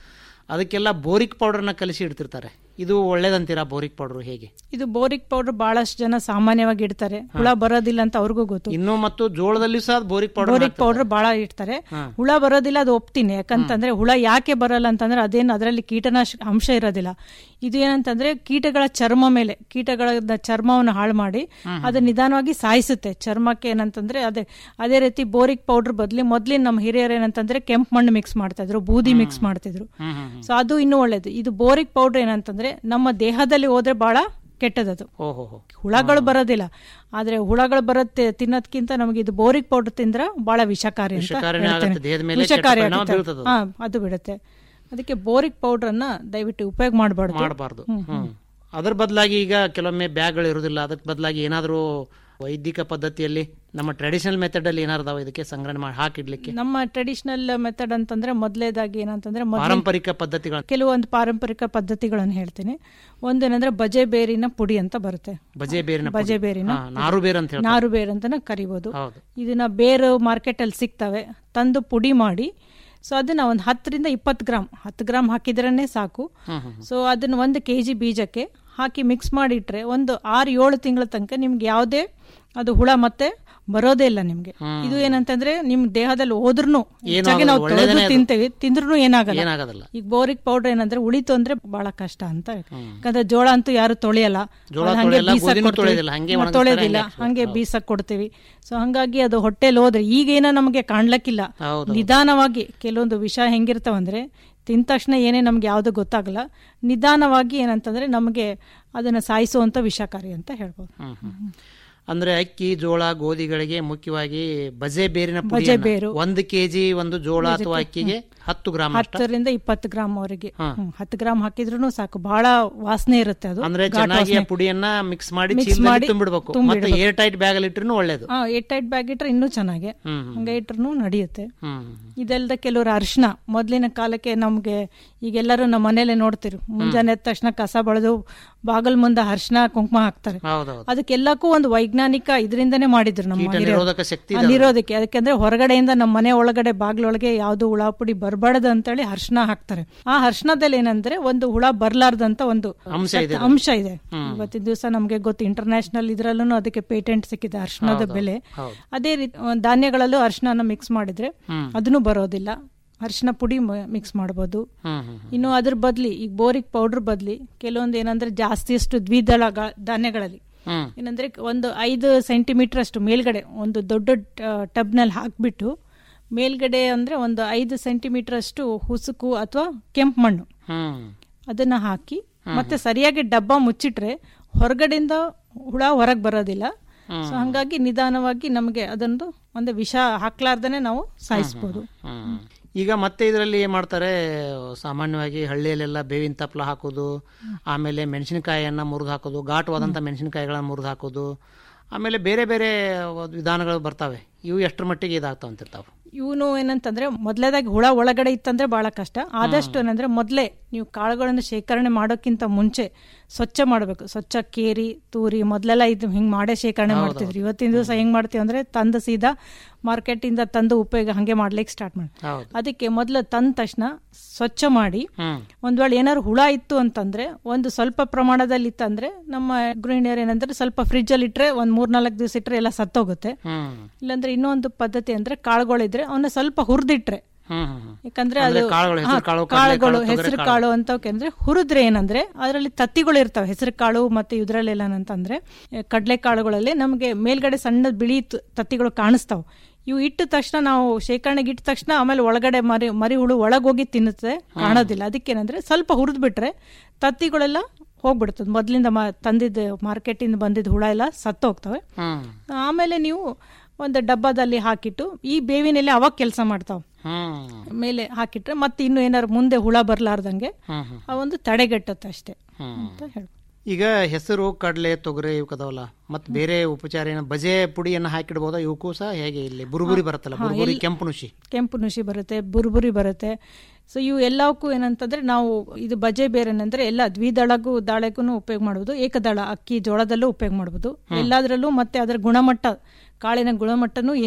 ಅದಕ್ಕೆಲ್ಲ ಬೋರಿಕ್ ಪೌಡರ್ನ ಕಲಿಸಿ ಇಡ್ತಿರ್ತಾರೆ ಇದು ಒಳ್ಳೇದಂತೀರಾ ಬೋರಿಕ್ ಪೌಡರ್ ಹೇಗೆ ಇದು ಬೋರಿಕ್ ಪೌಡರ್ ಬಹಳಷ್ಟು ಜನ ಸಾಮಾನ್ಯವಾಗಿ ಇಡ್ತಾರೆ ಹುಳ ಬರೋದಿಲ್ಲ ಅಂತ ಅವ್ರಿಗೂ ಗೊತ್ತು ಇನ್ನು ಮತ್ತು ಜೋಳದಲ್ಲಿ ಸಹ ಬೋರಿಕ್ ಪೌಡರ್ ಬೋರಿಕ್ ಪೌಡರ್ ಬಹಳ ಇಡ್ತಾರೆ ಹುಳ ಬರೋದಿಲ್ಲ ಅದು ಒಪ್ತೀನಿ ಯಾಕಂತಂದ್ರೆ ಹುಳ ಯಾಕೆ ಬರಲ್ಲ ಅಂತಂದ್ರೆ ಅದೇನು ಅದರಲ್ಲಿ ಕೀಟನಾಶಕ ಅಂಶ ಇರೋದಿಲ್ಲ ಇದು ಏನಂತಂದ್ರೆ ಕೀಟಗಳ ಚರ್ಮ ಮೇಲೆ ಕೀಟಗಳ ಚರ್ಮವನ್ನು ಹಾಳು ಮಾಡಿ ಅದು ನಿಧಾನವಾಗಿ ಸಾಯಿಸುತ್ತೆ ಚರ್ಮಕ್ಕೆ ಏನಂತಂದ್ರೆ ಅದೇ ಅದೇ ರೀತಿ ಬೋರಿಕ್ ಪೌಡರ್ ಬದಲಿ ಮೊದ್ಲಿನ ನಮ್ಮ ಹಿರಿಯರು ಏನಂತಂದ್ರೆ ಕೆಂಪು ಮಣ್ಣು ಮಿಕ್ಸ್ ಮಾಡ್ತಾ ಇದ್ರು ಬೂದಿ ಮಿಕ್ಸ್ ಮಾಡ್ತಿದ್ರು ಸೊ ಅದು ಇನ್ನೂ ಒಳ್ಳೇದು ಇದು ಬೋರಿಕ್ ಪೌಡರ್ ಏನಂತಂದ್ರೆ ನಮ್ಮ ದೇಹದಲ್ಲಿ ಹೋದ್ರೆ ಬಹಳ ಕೆಟ್ಟದದು ಓಹೋ ಹುಳಗಳು ಬರೋದಿಲ್ಲ ಆದ್ರೆ ಹುಳಗಳು ಬರುತ್ತೆ ತಿನ್ನೋದ್ಕಿಂತ ನಮಗೆ ಇದು ಬೋರಿಕ್ ಪೌಡರ್ ತಿಂದ್ರೆ ಬಹಳ ವಿಷಕಾರಿ ಅಂತ ವಿಷಕಾರಿನೇ ಹೇಳ್ತೇನೆ. ಆಗುತ್ತೆ, ದೇಹದ ಮೇಲೆ ವಿಷಕಾರಿ ಕೆಟ್ಟ ಪರಿಣಾಮ ಆಗುತ್ತೆ. ಬೀಳ್ತದೆ ಅದು. ಹಾ ಅದು ಬಿಡುತ್ತೆ ಅದಕ್ಕೆ ಬೋರಿಕ್ ಪೌಡರ್ ಅನ್ನ ದಯವಿಟ್ಟು ಉಪಯೋಗ ಮಾಡಬಾರ್ದು ಮಾಡಬಾರ್ದು ಹ್ಮ್ ಅದ್ರ ಬದಲಾಗಿ ಈಗ ಕೆಲವೊಮ್ಮೆ ಬ್ಯಾಗ್ಗಳು ಇರುವುದಿಲ್ಲ ಅದಕ್ಕೆ ಬದಲಾಗಿ ಏನಾದರೂ ವೈದಿಕ ಪದ್ಧತಿಯಲ್ಲಿ ನಮ್ಮ ಟ್ರೆಡಿಷನಲ್ ಮೆಥಡ್ ಅಲ್ಲಿ ಏನಾರ್ದಾವ ಇದಕ್ಕೆ ಸಂಗ್ರಹಣೆ ಮಾಡಿ ಹಾಕಿಡ್ಲಿಕ್ಕೆ ನಮ್ಮ ಟ್ರೆಡಿಷನಲ್ ಮೆಥಡ್ ಅಂತಂದ್ರೆ ಮೊದಲೇದಾಗಿ ಏನಂತಂದ್ರೆ ಮೊದ್ಲಿನ- ಪಾರಂಪರಿಕ ಪದ್ಧತಿಗಳು ಕೆಲವೊಂದು ಪಾರಂಪರಿಕ ಪದ್ಧತಿಗಳನ್ನು ಹೇಳ್ತೀನಿ ಒಂದೇನಂದ್ರೆ ಬಜೆ ಬೇರಿನ ಪುಡಿ ಅಂತ ಬರುತ್ತೆ ಬಜೆ ಬೇರಿನ ಬಜೆ ಪುಡಿ. ಬೇರಿನ ಹಾ, ನಾರು ಬೇರು ಅಂತ ಹೇಳ್ತಾರೆ. ನಾರು ಬೇರು ಅಂತಾನೆ ಕರಿಬೋದು ಹೌದು ಇದನ್ನ ಬೇರು ಮಾರ್ಕೆಟ್ ಅಲ್ಲಿ ಸಿಗ್ತವೆ ತಂದು ಪುಡಿ ಮಾಡಿ ಸೊ ಅದನ್ನ ಒಂದು ಹತ್ತರಿಂದ ಇಪ್ಪತ್ತು ಗ್ರಾಮ್ ಹತ್ತು ಗ್ರಾಮ್ ಹಾಕಿದ್ರೇ ಸಾಕು ಸೊ ಅದನ್ನ ಒಂದು ಕೆ ಜಿ ಬೀಜಕ್ಕೆ ಹಾಕಿ ಮಿಕ್ಸ್ ಮಾಡಿಟ್ರೆ ಒಂದು ಆರು ಏಳು ತಿಂಗಳ ತನಕ ನಿಮ್ಗೆ ಯಾವುದೇ ಅದು ಹುಳ ಮತ್ತೆ ಬರೋದೇ ಇಲ್ಲ ನಿಮ್ಗೆ ಇದು ಏನಂತಂದ್ರೆ ನಿಮ್ ದೇಹದಲ್ಲಿ ಹೋದ್ರೂ ಹೆಚ್ಚಾಗಿ ನಾವು ಒಳ್ಳೆದೇನೆ ತೊಳೆದು ಅದು. ತಿಂತೇವೆ ತಿಂದ್ರೂ ಏನಾಗಲ್ಲ ಏನಾಗೋದಿಲ್ಲ. ಈಗ ಬೋರಿಕ್ ಪೌಡರ್ ಏನಂದ್ರೆ ಉಳಿತು ಅಂದ್ರೆ ಬಹಳ ಕಷ್ಟ ಅಂತ ಯಾಕಂದ್ರೆ ಜೋಳ ಅಂತೂ ಯಾರು ತೊಳೆಯಲ್ಲ ಜೋಳ ಅದ್ ಹಂಗೆ ತೊಳೆಯಲ್ಲ, ಬೀಸಕ್ ಗೋಧಿನೂ ಕೊಡ್ತೀವಿ. ತೊಳೆಯೋದಿಲ್ಲ, ಹಂಗೆ ಹಾ, ಒಣಗಿಸ್ತಾರೆ, ತೊಳೆಯೋದಿಲ್ಲ ಹಂಗೆ ಹಂಗೆ ಬೀಸಕ್ ಕೊಡ್ತೀವಿ ಸೊ ಹಂಗಾಗಿ ಅದು ಹೊಟ್ಟೆಲಿ ಹೋದ್ರೆ ಈಗೇನೋ ನಮಗೆ ಕಾಣ್ಲಕ್ಕಿಲ್ಲ ಹೌದು. ನಿಧಾನವಾಗಿ ಕೆಲವೊಂದು ವಿಷ ಹೆಂಗಿರ್ತಾವಂದ್ರೆ ತಿಂದ ತಕ್ಷಣ ಏನೇ ನಮ್ಗೆ ಯಾವುದು ಗೊತ್ತಾಗಲ್ಲ ನಿಧಾನವಾಗಿ ಏನಂತಂದ್ರೆ ನಮಗೆ ಅದನ್ನ ಸಾಯಿಸುವಂತ ವಿಷಕಾರಿ ಅಂತ ಹೇಳ್ಬೋದು ಹ್ಮ್, ಹ್ಮ್. ಅಂದ್ರೆ ಅಕ್ಕಿ ಜೋಳ ಗೋಧಿಗಳಿಗೆ ಮುಖ್ಯವಾಗಿ ಬಜೆ ಬೇರಿನ ಬಜೆ ಪುಡಿಯನ್ನ ಬೇರು. ಒಂದು ಕೆಜಿ ಒಂದು ಜೋಳ ಅಥವಾ ಅಕ್ಕಿಗೆ ಹತ್ತು ಗ್ರಾಮ್ ಅಷ್ಟ ಹತ್ತರಿಂದ ಇಪ್ಪತ್ತು ಗ್ರಾಮ್ ಅವರಿಗೆ ಹಾ. ಹತ್ತು ಗ್ರಾಮ್ ಹಾಕಿದ್ರು ಸಾಕು ಬಹಳ ವಾಸನೆ ಇರುತ್ತೆ ಅದು ಅಂದ್ರೆ ಘಾಟ್ ಚೆನ್ನಾಗಿ ಆ ವಾಸನೆ. ಪುಡಿಯನ್ನ ಮಿಕ್ಸ್ ಮಾಡಿ Mix ಚೀಲದಲ್ಲಿ ಮಾಡಿ ತುಂಬಿಡ್ಬೇಕು ತುಂಬಿಡ್ಬೇಕು. ಮತ್ತೆ ಏರ್ ಟೈಟ್ ಬ್ಯಾಗ್ ಅಲ್ಲಿ ಇಟ್ರು ಒಳ್ಳೇದು ಹಾ ಏಟ್ ಟೈಟ್ ಬ್ಯಾಗ್ ಇಟ್ರೆ ಇನ್ನೂ ಚೆನ್ನಾಗೆ ಹ್ಮ್, ಹ್ಮ್. ಹಂಗೆ ಇಟ್ರು ನಡೆಯುತ್ತೆ ಹ್ಮ್ ಇದಲ್ದ ಕೆಲವರು ಅರಿಶಿನ ಮೊದಲಿನ ಕಾಲಕ್ಕೆ ನಮ್ಗೆ ಈಗೆಲ್ಲರೂ ನಮ್ಮ ಮನೇಲೆ ನೋಡ್ತಿರು ಮುಂಜಾನೆ ಎದ್ದ ತಕ್ಷಣ ಕಸ ಬಳಿದು ಬಾಗಲ್ ಮುಂದೆ ಅರಿಶಿನ ಕುಂಕುಮ ಹಾಕ್ತಾರೆ ಹೌದೌದು ಅದಕ್ಕೆಲ್ಲಕ್ಕೂ ಒಂದು ವೈಜ್ಞಾನಿಕ ಇದರಿಂದನೇ ಮಾಡಿದ್ರು ನಮ್ಮ ಕೀಟ ಹಿರಿಯರು. ನಿರೋಧಕ ಶಕ್ತಿ ಆ, ಇದೆ ನಿರೋಧಕ್ಕೆ ಅದಕ್ಕೆಂದ್ರೆ ಹೊರಗಡೆಯಿಂದ ನಮ್ಮ ಮನೆ ಒಳಗಡೆ ಬಾಗ್ಲೊಳಗೆ ಯಾವ್ದು ಹುಳ ಪುಡಿ ಬರಬಾರ್ದು ಅಂತೇಳಿ ಅರ್ಶನ ಹಾಕ್ತಾರೆ ಆ ಅರ್ಶನದಲ್ಲಿ ಏನಂದ್ರೆ ಒಂದು ಹುಳ ಬರ್ಲಾರ್ದಂತ ಒಂದು ಅಂಶ ಇದೆ ಶಕ್ತಿ- ಅಂಶ ಇದೆ ಇವತ್ತಿನ ದಿವಸ ನಮ್ಗೆ ಗೊತ್ತು ಇಂಟರ್ನ್ಯಾಷನಲ್ ಇದ್ರಲ್ಲೂ ಅದಕ್ಕೆ ಪೇಟೆಂಟ್ ಸಿಕ್ಕಿದೆ ಅರ್ಶನದ ಬೆಲೆ ಹೌದು. ಅದೇ ರೀತಿ ಒಂದ್ ಧಾನ್ಯಗಳಲ್ಲೂ ಅರ್ಶನ ಮಿಕ್ಸ್ ಮಾಡಿದ್ರೆ ಅದನ್ನು ಬರೋದಿಲ್ಲ ಅರಿಶಿನ ಪುಡಿ ಮಿಕ್ಸ್ ಮಾಡ್ಬೋದು ಹ್ಮ್ ಹ್ಮ್ ಇನ್ನು ಅದ್ರ ಬದ್ಲಿ ಈಗ ಬೋರಿಕ್ ಪೌಡರ್ ಬದ್ಲಿ ಕೆಲವೊಂದು ಏನಂದ್ರೆ ಜಾಸ್ತಿಯಷ್ಟು ದ್ವಿದಳ ಗ- ಧಾನ್ಯಗಳಲ್ಲಿ ಹ್ಮ್ ಏನಂದ್ರೆ ಒಂದು ಐದು ಸೆಂಟಿಮೀಟರ್ ಅಷ್ಟು ಮೇಲ್ಗಡೆ ಒಂದು ದೊಡ್ಡ ಟಬ್ನಲ್ಲಿ ಹಾಕ್ಬಿಟ್ಟು ಮೇಲ್ಗಡೆ ಅಂದ್ರೆ ಒಂದು ಐದು ಸೆಂಟಿಮೀಟರ್ ಅಷ್ಟು ಹುಸುಕು ಅಥವಾ ಕೆಂಪು ಮಣ್ಣು ಹ್ಮ್ ಅದನ್ನ ಹಾಕಿ ಮತ್ತೆ ಸರಿಯಾಗಿ ಡಬ್ಬ ಮುಚ್ಚಿಟ್ರೆ ಹೊರಗಡೆಯಿಂದ ಹುಳ ಹೊರಗೆ ಬರೋದಿಲ್ಲ ಸೊ ಹಂಗಾಗಿ ನಿಧಾನವಾಗಿ ನಮಗೆ ಅದೊಂದು ಒಂದು ವಿಷ ಹಾಕ್ಲಾರ್ದನೆ ನಾವು ಸಾಯಿಸ್ಬೋದು ಹ್ಮ್. ಈಗ ಮತ್ತೆ ಇದರಲ್ಲಿ ಏನ್ ಮಾಡ್ತಾರೆ ಸಾಮಾನ್ಯವಾಗಿ ಹಳ್ಳಿಯಲ್ಲೆಲ್ಲ ಬೇವಿನ ತಪ್ಪಲ ಹಾಕೋದು ಆಮೇಲೆ ಮೆಣಸಿನಕಾಯಿಯನ್ನ ಮುರಿದು ಹಾಕೋದು ಘಾಟವಾದಂಥ ಮೆಣಸಿನಕಾಯಿಗಳನ್ನ ಮುರಿದು ಹಾಕೋದು ಆಮೇಲೆ ಬೇರೆ ಬೇರೆ ವಿಧಾನಗಳು ಬರ್ತಾವೆ ಇವು ಎಷ್ಟರ ಮಟ್ಟಿಗೆ ಇದಾಗ್ತಾವ ಅಂತಿರ್ತಾವೆ ಇವನು ಏನಂತಂದ್ರೆ ಮೊದಲೇದಾಗಿ ಹುಳ ಒಳಗಡೆ ಇತ್ತಂದ್ರೆ ಬಹಳ ಕಷ್ಟ ಆದಷ್ಟು ಏನಂದ್ರೆ ಮೊದಲೇ ನೀವು ಕಾಳುಗಳನ್ನು ಶೇಖರಣೆ ಮಾಡೋಕ್ಕಿಂತ ಮುಂಚೆ ಸ್ವಚ್ಛ ಮಾಡಬೇಕು ಸ್ವಚ್ಛ ಕೇರಿ ತೂರಿ ಮೊದಲೆಲ್ಲ ಇದು ಹಿಂಗ್ ಮಾಡೇ ಶೇಖರಣೆ ಮಾಡ್ತಿದ್ರು ಇವತ್ತಿನ ದಿವಸ ಹೆಂಗ್ ಮಾಡ್ತೀವಿ ಅಂದ್ರೆ ತಂದು ಸೀದಾ ಮಾರ್ಕೆಟ್ ಇಂದ ತಂದು ಉಪಯೋಗ ಹಂಗೆ ಮಾಡ್ಲಿಕ್ಕೆ ಸ್ಟಾರ್ಟ್ ಮಾಡಿ ಹೌದು ಅದಕ್ಕೆ ಮೊದಲು ತಂದ ತಕ್ಷಣ ಸ್ವಚ್ಛ ಮಾಡಿ ಹ್ಮ್ ಒಂದ್ ವೇಳೆ ಏನಾದ್ರು ಹುಳ ಇತ್ತು ಅಂತಂದ್ರೆ ಒಂದು ಸ್ವಲ್ಪ ಪ್ರಮಾಣದಲ್ಲಿ ಇತ್ತಂದ್ರೆ ನಮ್ಮ ಗೃಹಿಣಿಯರು ಏನಂದ್ರೆ ಸ್ವಲ್ಪ ಫ್ರಿಜ್ ಅಲ್ಲಿ ಇಟ್ರೆ ಒಂದ್ ಮೂರ್ನಾಲ್ಕು ದಿವಸ ಇಟ್ರೆ ಎಲ್ಲ ಸತ್ತೋಗುತ್ತೆ ಹ್ಮ್ ಇಲ್ಲಾಂದ್ರೆ ಇನ್ನೊಂದು ಪದ್ಧತಿ ಅಂದ್ರೆ ಕಾಳುಗಳಿದ್ರೆ ಅವನ್ನ ಸ್ವಲ್ಪ ಹುರಿದಿಟ್ರೆ ಹ್ಮ್ ಹ್ಮ್ ಯಾಕಂದ್ರೆ ಅಂದ್ರೆ ಅದು ಕಾಳುಗಳು, ಹಾ, ಹೆಸರು ಕಾಳು, ಕಡ್ಲೆ ಕಾಳುಗಳು ಕಾಳು, ತೊಗರಿ ಹೆಸರು ಕಾಳು. ಕಾಳು ಅಂತ ಅಂದ್ರೆ ಹುರಿದ್ರೆ ಏನಂದ್ರೆ ಅದರಲ್ಲಿ ತತ್ತಿಗಳು ಇರ್ತಾವೆ ಹೆಸರು ಕಾಳು ಮತ್ತೆ ಇದ್ರಲ್ಲೆಲ್ಲ ಏನಂತಂದ್ರೆ ಕಡಲೆ ಕಾಳುಗಳಲ್ಲಿ ನಮಗೆ ಮೇಲ್ಗಡೆ ಸಣ್ಣ ಬಿಳಿ ತ- ತತ್ತಿಗಳು ಕಾಣಿಸ್ತಾವ ಇವು ಇಟ್ಟ ತಕ್ಷಣ ನಾವು ಶೇಖರಣೆಗೆ ಇಟ್ಟ ತಕ್ಷಣ ಆಮೇಲೆ ಒಳಗಡೆ ಮರಿ ಮರಿ ಹುಳು ಒಳಗೋಗಿ ತಿನ್ನುತ್ತೆ ಕಾಣೋದಿಲ್ಲ ಅದಕ್ಕೇನಂದ್ರೆ ಸ್ವಲ್ಪ ಹುರಿದು ಬಿಟ್ರೆ ತತ್ತಿಗಳೆಲ್ಲ ಹೋಗ್ಬಿಡ್ತದೆ ಮೊದಲಿಂದ ಮ ತಂದಿದ್ದ ಮಾರ್ಕೆಟಿಂದ ಬಂದಿದ್ದ ಹುಳ ಎಲ್ಲ ಸತ್ತೋಗ್ತವೆ ಹ್ಮ್ ಆಮೇಲೆ ನೀವು ಒಂದು ಡಬ್ಬದಲ್ಲಿ ಹಾಕಿಟ್ಟು ಈ ಬೇವಿನೆಲೆ ಅವಾಗ ಕೆಲಸ ಮಾಡ್ತಾವ ಹ್ಮ್ ಮೇಲೆ ಹಾಕಿಟ್ರೆ ಮತ್ತೆ ಇನ್ನು ಏನಾದ್ರು ಮುಂದೆ ಹುಳ ಬರ್ಲಾರ್ದಂಗೆ ಹ್ಮ್ ಹ್ಮ್ ಆ ಒಂದು ತಡೆಗಟ್ಟುತ್ತೆ ಅಷ್ಟೇ ಹ್ಮ್. ಅಂತ ಹೇಳ್ಬೋದು ಈಗ ಹೆಸರು ಕಡಲೆ ತೊಗರೆ ಇವಕ್ಕದಾವಲ್ಲ ಮತ್ತೆ ಬೇರೆ ಉಪಚಾರ ಏನು ಬಜೆ ಪುಡಿಯನ್ನ ಹಾಕಿಡ್ಬೋದಾ ಇವಕ್ಕೂ ಸಹ ಹೇಗೆ ಇಲ್ಲಿ ಬುರುಬುರಿ ಬರುತ್ತಲ್ಲ ಬುರುಬುರಿ ಕೆಂಪು ನುಷಿ ಕೆಂಪು ನುಷಿ ಬರುತ್ತೆ ಬುರ್ಬುರಿ ಬರುತ್ತೆ ಸೊ ಇವು ಎಲ್ಲವಕ್ಕೂ ಏನಂತಂದ್ರೆ ನಾವು ಇದು ಬಜೆ ಬೇರೆನಂದ್ರೆ ಎಲ್ಲ ದ್ವಿದಳಗೂ ದಾಳೆಗೂ ಉಪಯೋಗ ಮಾಡ್ಬೋದು ಏಕದಳ ಅಕ್ಕಿ ಜೋಳದಲ್ಲೂ ಉಪಯೋಗ ಮಾಡ್ಬೋದು ಎಲ್ಲದರಲ್ಲೂ ಮತ್ತೆ ಅದರ ಗುಣಮಟ್ಟ ಕಾಳಿನ ಗುಣಮಟ್ಟನೂ ಏನು